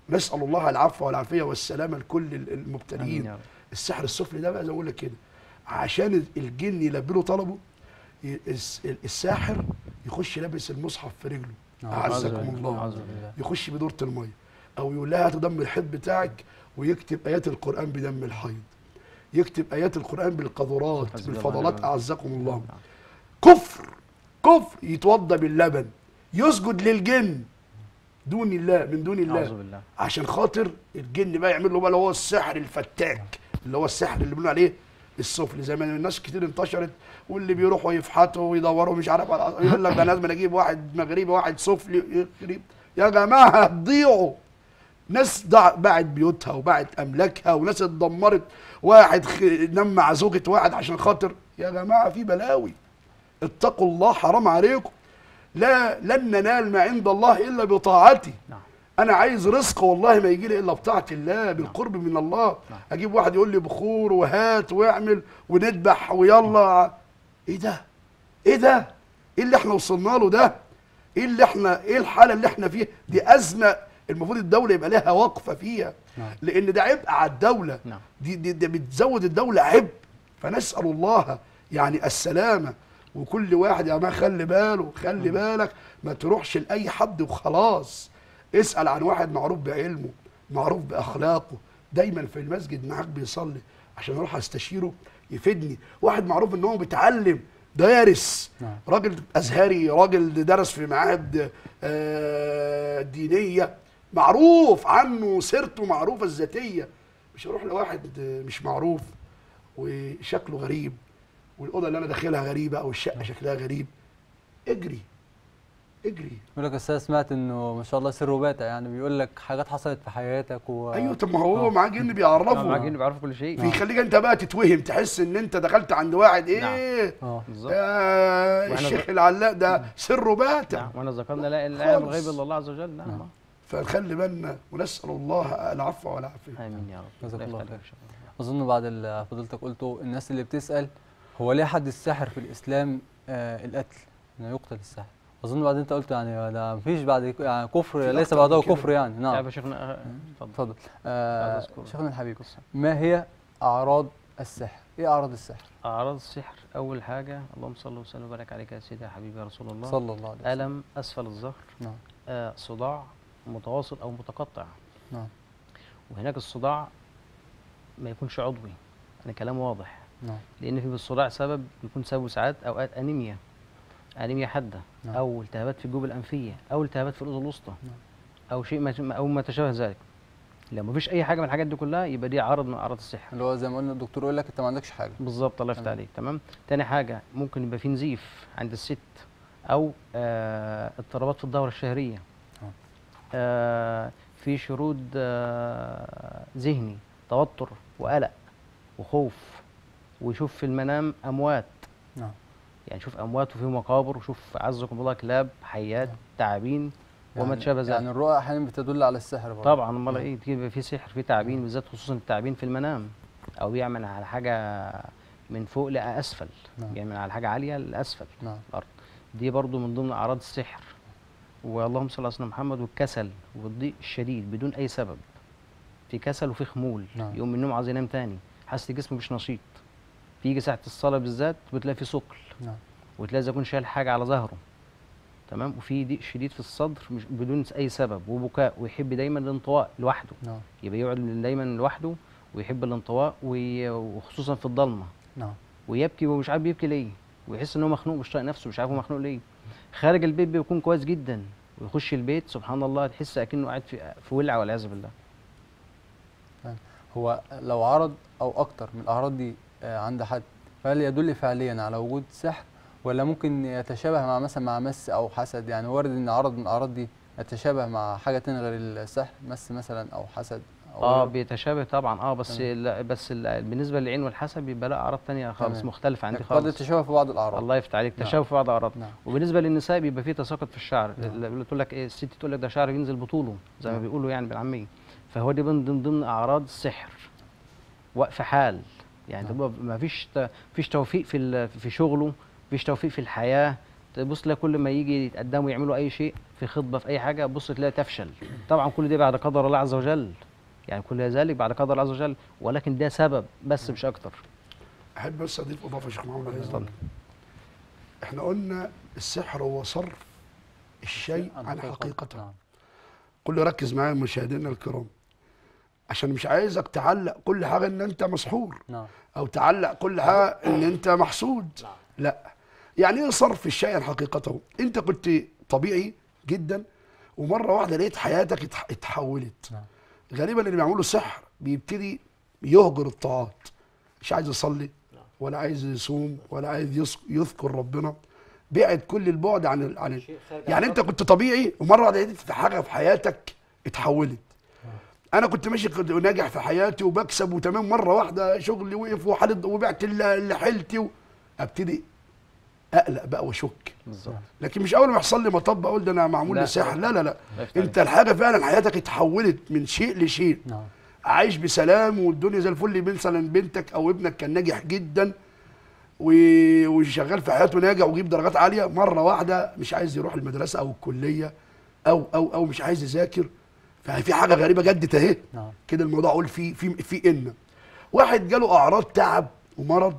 نسال الله العفو والعافيه والسلامه لكل ال- آمين المبتلين يا رب. السحر السفلي ده بقى زي ما اقول لك كده عشان الجن يلبي له طلبه ي- الس- الساحر يخش لابس المصحف في رجله اعزكم أعوذ الله بالله. يخش بدورة المية أو يقول لها هات دم الحيض بتاعك ويكتب آيات القرآن بدم الحيض يكتب آيات القرآن بالقذرات حسبي الله بالفضلات ونعم أعزكم الله كفر كفر يتوضى باللبن يسجد للجن دون الله من دون الله أعوذ بالله عشان خاطر الجن بقى يعمل له بقى اللي هو السحر الفتاك اللي هو السحر اللي بيقولوا عليه السفلي زي ما الناس كتير انتشرت واللي بيروحوا يفحطوا ويدوروا مش عارف على- يقول لك ده لازم اجيب واحد مغربي واحد سفلي يخرب يا جماعه هتضيعوا ناس ضاع- باعت بيوتها وباعت املاكها وناس اتدمرت واحد خ... نام مع زوجة واحد عشان خاطر يا جماعه في بلاوي اتقوا الله حرام عليكم لا لن ننال ما عند الله الا بطاعته نعم انا عايز رزق والله ما يجي لي الا بطاعه الله بالقرب من الله نعم. اجيب واحد يقول لي بخور وهات واعمل وندبح ويلا ايه ده ايه ده ايه اللي احنا وصلنا له ده ايه اللي احنا ايه الحاله اللي احنا فيها دي ازمه المفروض الدوله يبقى لها وقفه فيها نعم. لان ده عبء على الدوله نعم. دي, دي, دي بتزود الدوله عبء فنسال الله يعني السلامه وكل واحد يا ما خلي باله خلي بالك ما تروحش لاي حد وخلاص اسال عن واحد معروف بعلمه معروف باخلاقه دايما في المسجد معاك بيصلي عشان اروح استشيره يفيدني واحد معروف ان هو بيتعلم دارس نعم. راجل ازهري راجل درس في معاهد آه، دينيه معروف عنه سيرته معروفه الذاتيه مش هروح لواحد آه، مش معروف وشكله غريب والاوضه اللي انا داخلها غريبه او الشقه شكلها غريب اجري اجري بيقول لك استاذ سمعت انه ما شاء الله سر باتع يعني بيقول لك حاجات حصلت في حياتك و ايوه طب ما هو آه. معاه جن نعم، بيعرفه معاجين بيعرفوا كل شيء بيخليك انت بقى تتوهم تحس ان انت دخلت عند واحد ايه اه بالظبط آه وإحنا الشيخ ذ- العلاق ده سره باتع نعم وانا ذكرنا لا اله الا خالص. الغيب الا الله عز وجل نعم نعم. فنخلي بالنا ونسال الله العفو والعافيه امين يا رب جزاك لا الله يفتح خير. عليك إن شاء الله. اظن بعد اللي فضلتك قلته الناس اللي بتسال هو ليه حد السحر في الاسلام آه القتل انه يقتل السحر اظن بعد انت قلت يعني ده مفيش بعد يعني كفر في ليس أكتر بعده من كده. كفر يعني نعم تعرف يا شيخنا آه، اتفضل اتفضل آه بعد أذكر. شيخنا الحبيب ما هي اعراض السحر ايه اعراض السحر اعراض السحر اول حاجه اللهم صل وسلم وبارك عليك يا سيدي يا حبيبي يا رسول الله صلى الله عليه وسلم الم اسفل الظهر نعم آه صداع متواصل او متقطع نعم وهناك الصداع ما يكونش عضوي يعني كلام واضح نعم لان في بالصداع سبب بيكون سببه ساعات اوقات انيميا انيميا حاده نعم. او التهابات في الجيوب الانفيه او التهابات في الاذن الوسطى نعم. او شيء ما او ما تشابه ذلك لو ما فيش اي حاجه من الحاجات دي كلها يبقى دي عرض من اعراض السحر اللي هو زي ما قلنا الدكتور يقول لك انت ما عندكش حاجه بالظبط الله يفتح تمام. عليك تمام تاني حاجه ممكن يبقى في نزيف عند الست او آه اضطرابات في الدوره الشهريه آه. آه في شرود آه ذهني توتر وقلق وخوف ويشوف في المنام اموات نعم يعني شوف اموات وفي مقابر وشوف عزكم الله كلاب حيات تعابين وما يعني- تشابه ذلك يعني الرؤى احيانا بتدل على السحر برضه طبعا امال نعم. ايه بيبقى في سحر في تعابين بالذات خصوصا التعابين في المنام او يعمل على حاجه من فوق لاسفل نعم. يعمل على حاجه عاليه لاسفل نعم الارض دي برضو من ضمن اعراض السحر واللهم صل على سيدنا محمد والكسل والضيق الشديد بدون اي سبب في كسل وفي خمول نعم. يقوم من النوم عايز ينام تاني حاسس جسمه مش نشيط فيجي ساعه الصلاه بالذات بتلاقي في ثقل نعم وتلاقي زي يكون شايل حاجه على ظهره تمام وفي ضيق شديد في الصدر مش بدون اي سبب وبكاء ويحب دايما الانطواء لوحده نعم يبقى يقعد دايما لوحده ويحب الانطواء وي- وخصوصا في الضلمه نعم ويبكي ومش عارف بيبكي ليه ويحس ان هو مخنوق مش طايق نفسه مش عارف هو مخنوق ليه خارج البيت بيكون كويس جدا ويخش البيت سبحان الله تحس اكنه قاعد في في ولعه والعياذ بالله هو لو عرض او اكتر من الاعراض دي آه، عند حد فهل يدل فعليا على وجود سحر ولا ممكن يتشابه مع مثلا مع مس او حسد يعني وارد ان عرض من الاعراض دي يتشابه مع حاجه تانية غير السحر مس مثلا او حسد أو اه غيره؟ بيتشابه طبعا اه بس تمام. لا بس ال- بالنسبه للعين والحسد بيبقى لا اعراض تانية خالص تمام. مختلفه عندي قد خالص يتشابه في بعض الاعراض الله يفتح عليك نعم. تشابه في بعض الاعراض نعم وبالنسبه للنساء بيبقى فيه تساقط في الشعر نعم. اللي تقول لك ايه الست تقول لك ده شعر ينزل بطوله زي ما نعم. بيقولوا يعني بالعاميه فهو دي من ضمن ضمن اعراض السحر وقف حال يعني نعم. تبقى ما فيش ت- فيش توفيق في ال- في شغله فيش توفيق في الحياه تبص تلاقي كل ما يجي يتقدموا يعملوا اي شيء في خطبه في اي حاجه بص تلاقي تفشل طبعا كل ده بعد قدر الله عز وجل يعني كل ذلك بعد قدر الله عز وجل ولكن ده سبب بس مش اكتر احب بس اضيف اضافه يا شيخ محمد عايز اتفضل. احنا قلنا السحر هو صرف الشيء عن حقيقة. حقيقته نعم كل ركز معايا مشاهدينا الكرام عشان مش عايزك تعلق كل حاجه ان انت مسحور نعم او تعلق كل حاجه ان انت محسود لا يعني ايه صرف الشيء عن حقيقته انت كنت طبيعي جدا ومره واحده لقيت حياتك اتح- اتحولت نعم. غالبا اللي بيعملوا سحر بيبتدي يهجر الطاعات مش عايز يصلي ولا عايز يصوم ولا عايز يذك- يذكر ربنا بعد كل البعد عن ال- عن ال- يعني انت كنت طبيعي ومره واحده لقيت في حاجه في حياتك اتحولت انا كنت ماشي كنت ناجح في حياتي وبكسب وتمام مره واحده شغلي وقف وحلت وبعت اللي اللي حيلتي و... ابتدي اقلق بقى واشك بالظبط لكن مش اول ما يحصل لي مطب اقول ده انا معمول لا. لي سحر لا لا لا الله يفتح انت الحاجه فعلا حياتك اتحولت من شيء لشيء نعم عايش بسلام والدنيا زي الفل مثلا بنتك او ابنك كان ناجح جدا و... وشغال في حياته ناجح ويجيب درجات عاليه مره واحده مش عايز يروح المدرسه او الكليه او او او مش عايز يذاكر ففي حاجه غريبه جدت اهي نعم كده الموضوع اقول في في في ان واحد جاله اعراض تعب ومرض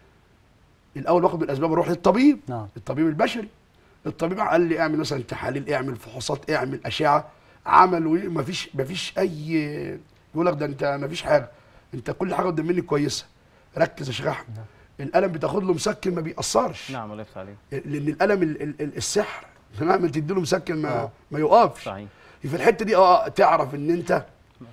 الاول باخد بالاسباب اروح للطبيب نعم الطبيب البشري الطبيب قال لي اعمل مثلا تحاليل اعمل فحوصات اعمل اشعه عمل ومفيش مفيش اي يقول لك ده انت مفيش حاجه انت كل حاجه قدام مني كويسه ركز يا شيخ احمد الالم بتاخد له مسكن ما بيأثرش نعم الله يفتح عليك لان الالم ال- ال- ال- السحر مهما تدي له مسكن ما آه. ما يقفش صحيح في الحته دي اه تعرف ان انت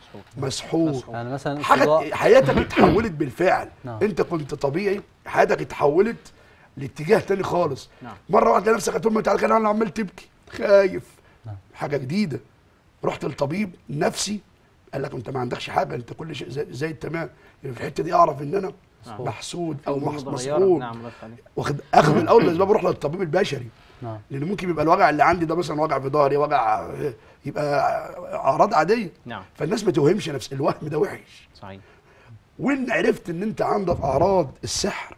مسحور مسحور يعني مثلا حاجه الصداع حياتك اتحولت بالفعل نعم. انت كنت طبيعي حياتك اتحولت لاتجاه تاني خالص نعم. مره واحده نفسك هتقول ما تعالى كده انا عمال تبكي خايف نعم. حاجه جديده رحت للطبيب نفسي قال لك انت ما عندكش حاجه انت كل شيء زي, زي التمام يعني في الحته دي اعرف ان انا نعم. محسود او الأمور محس- متغيرة. مسحور نعم الله يفتح عليك واخد اخذ الاول الاسباب اروح للطبيب البشري نعم لان ممكن يبقى الوجع اللي عندي ده مثلا وجع في ظهري وجع يبقى اعراض عاديه نعم فالناس ما توهمش نفس الوهم ده وحش صحيح وان عرفت ان انت عندك اعراض السحر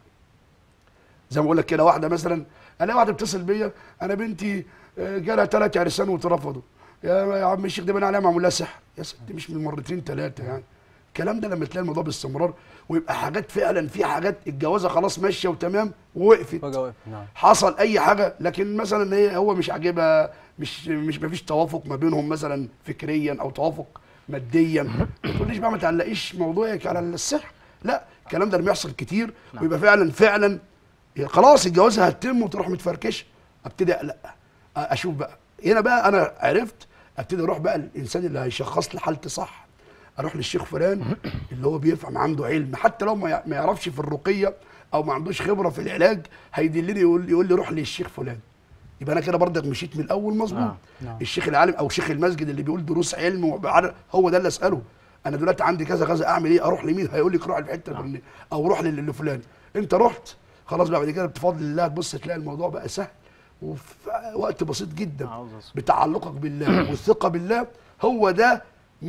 زي ما بقول لك كده واحده مثلا انا واحده بتتصل بيا انا بنتي آه، جالها ثلاث عرسان واترفضوا يا يا عم الشيخ ده بنى عليها معمول لها سحر يا ستي مش من مرتين ثلاثه يعني الكلام ده لما تلاقي الموضوع باستمرار ويبقى حاجات فعلا في حاجات الجوازه خلاص ماشيه وتمام ووقفت فجأة وقف نعم حصل اي حاجه لكن مثلا هي هو مش عاجبها مش مش مفيش توافق ما بينهم مثلا فكريا او توافق ماديا ما تقوليش بقى ما تعلقيش موضوعك على السحر لا الكلام ده لما يحصل كتير نعم. ويبقى فعلا فعلا خلاص الجوازه هتتم وتروح متفركشه ابتدي اقلق اشوف بقى هنا بقى انا عرفت ابتدي اروح بقى الانسان اللي هيشخص لي حالتي صح اروح للشيخ فلان اللي هو بيفهم عنده علم حتى لو ما يع- ما يعرفش في الرقيه او ما عندوش خبره في العلاج هيدلني يقول يقول لي روح للشيخ فلان يبقى انا كده برضك مشيت من الاول مظبوط نعم. نعم. الشيخ العالم او شيخ المسجد اللي بيقول دروس علم وبعر- هو ده اللي اساله انا دلوقتي عندي كذا كذا اعمل ايه اروح لمين هيقول لك روح الحته الفلانيه او روح لل- لفلان انت رحت خلاص بقى بعد كده بفضل الله تبص تلاقي الموضوع بقى سهل وفي وقت بسيط جدا عاوز أصبر. بتعلقك بالله والثقه بالله هو ده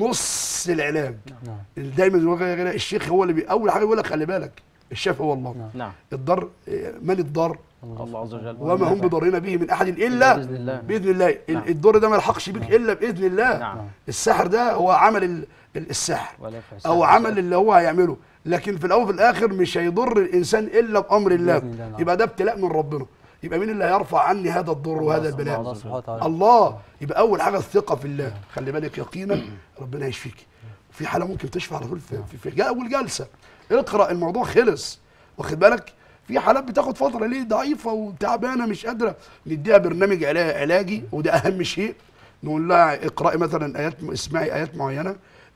نص العلاج نعم دايما زي ما قلنا كده الشيخ هو اللي بي اول حاجه بيقول لك خلي بالك الشافي هو الله نعم. نعم الضر إيه، من الضر الله عز وجل وما هم بضارين به من احد الا بإذن الله. باذن الله ال- نعم. الضر ده ما يلحقش بك الا باذن الله نعم السحر ده هو عمل ال- ال- السحر ولا يفعل او السحر. عمل اللي هو هيعمله لكن في الاول وفي الاخر مش هيضر الانسان الا بامر الله بإذن الله، نعم. يبقى ده ابتلاء من ربنا يبقى مين اللي هيرفع عني هذا الضر وهذا البلاء الله سبحانه وتعالى الله يبقى اول حاجه الثقه في الله خلي بالك يقينا ربنا يشفيك في حاله ممكن تشفى على طول في, في, في جا- اول جلسه اقرا الموضوع خلص واخد بالك في حالات بتاخد فتره ليه ضعيفه وتعبانه مش قادره نديها برنامج علا- علاجي وده اهم شيء نقول لها اقراي مثلا ايات اسمعي ايات معينه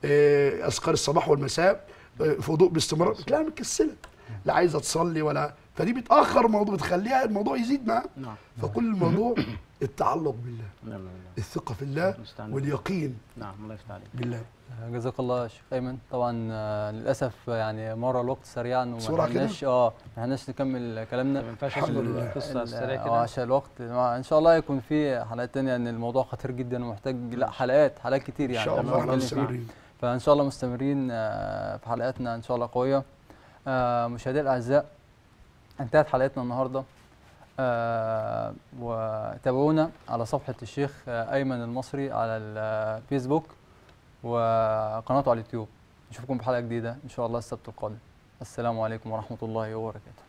آه، اذكار الصباح والمساء آه، في هدوء باستمرار بتلاقيها مكسله لا عايزه تصلي ولا فدي بتاخر الموضوع بتخليها الموضوع يزيد معاها نعم فكل الموضوع التعلق بالله نعم نعم الثقة في الله المستعان. واليقين نعم الله يفتح عليك بالله جزاك الله يا شيخ ايمن طبعا آه، للاسف يعني مر الوقت سريعا وما بسرعة كده؟ لحقناش اه ما لحقناش نكمل كلامنا ما ينفعش الحمد أسيب لله. القصه ال- السريعه اه كده عشان الوقت ان شاء الله يكون في حلقات تانية ان الموضوع خطير جدا ومحتاج لا حلقات حلقات كتير إن يعني شاء الله احنا نتكلم فيه. مستمرين فان شاء الله مستمرين آه، في حلقاتنا ان شاء الله قويه آه، مشاهدينا الاعزاء انتهت حلقتنا النهارده آه، وتابعونا على صفحة الشيخ آه، أيمن المصري على الفيسبوك وقناته على اليوتيوب نشوفكم بحلقة جديدة إن شاء الله السبت القادم السلام عليكم ورحمة الله وبركاته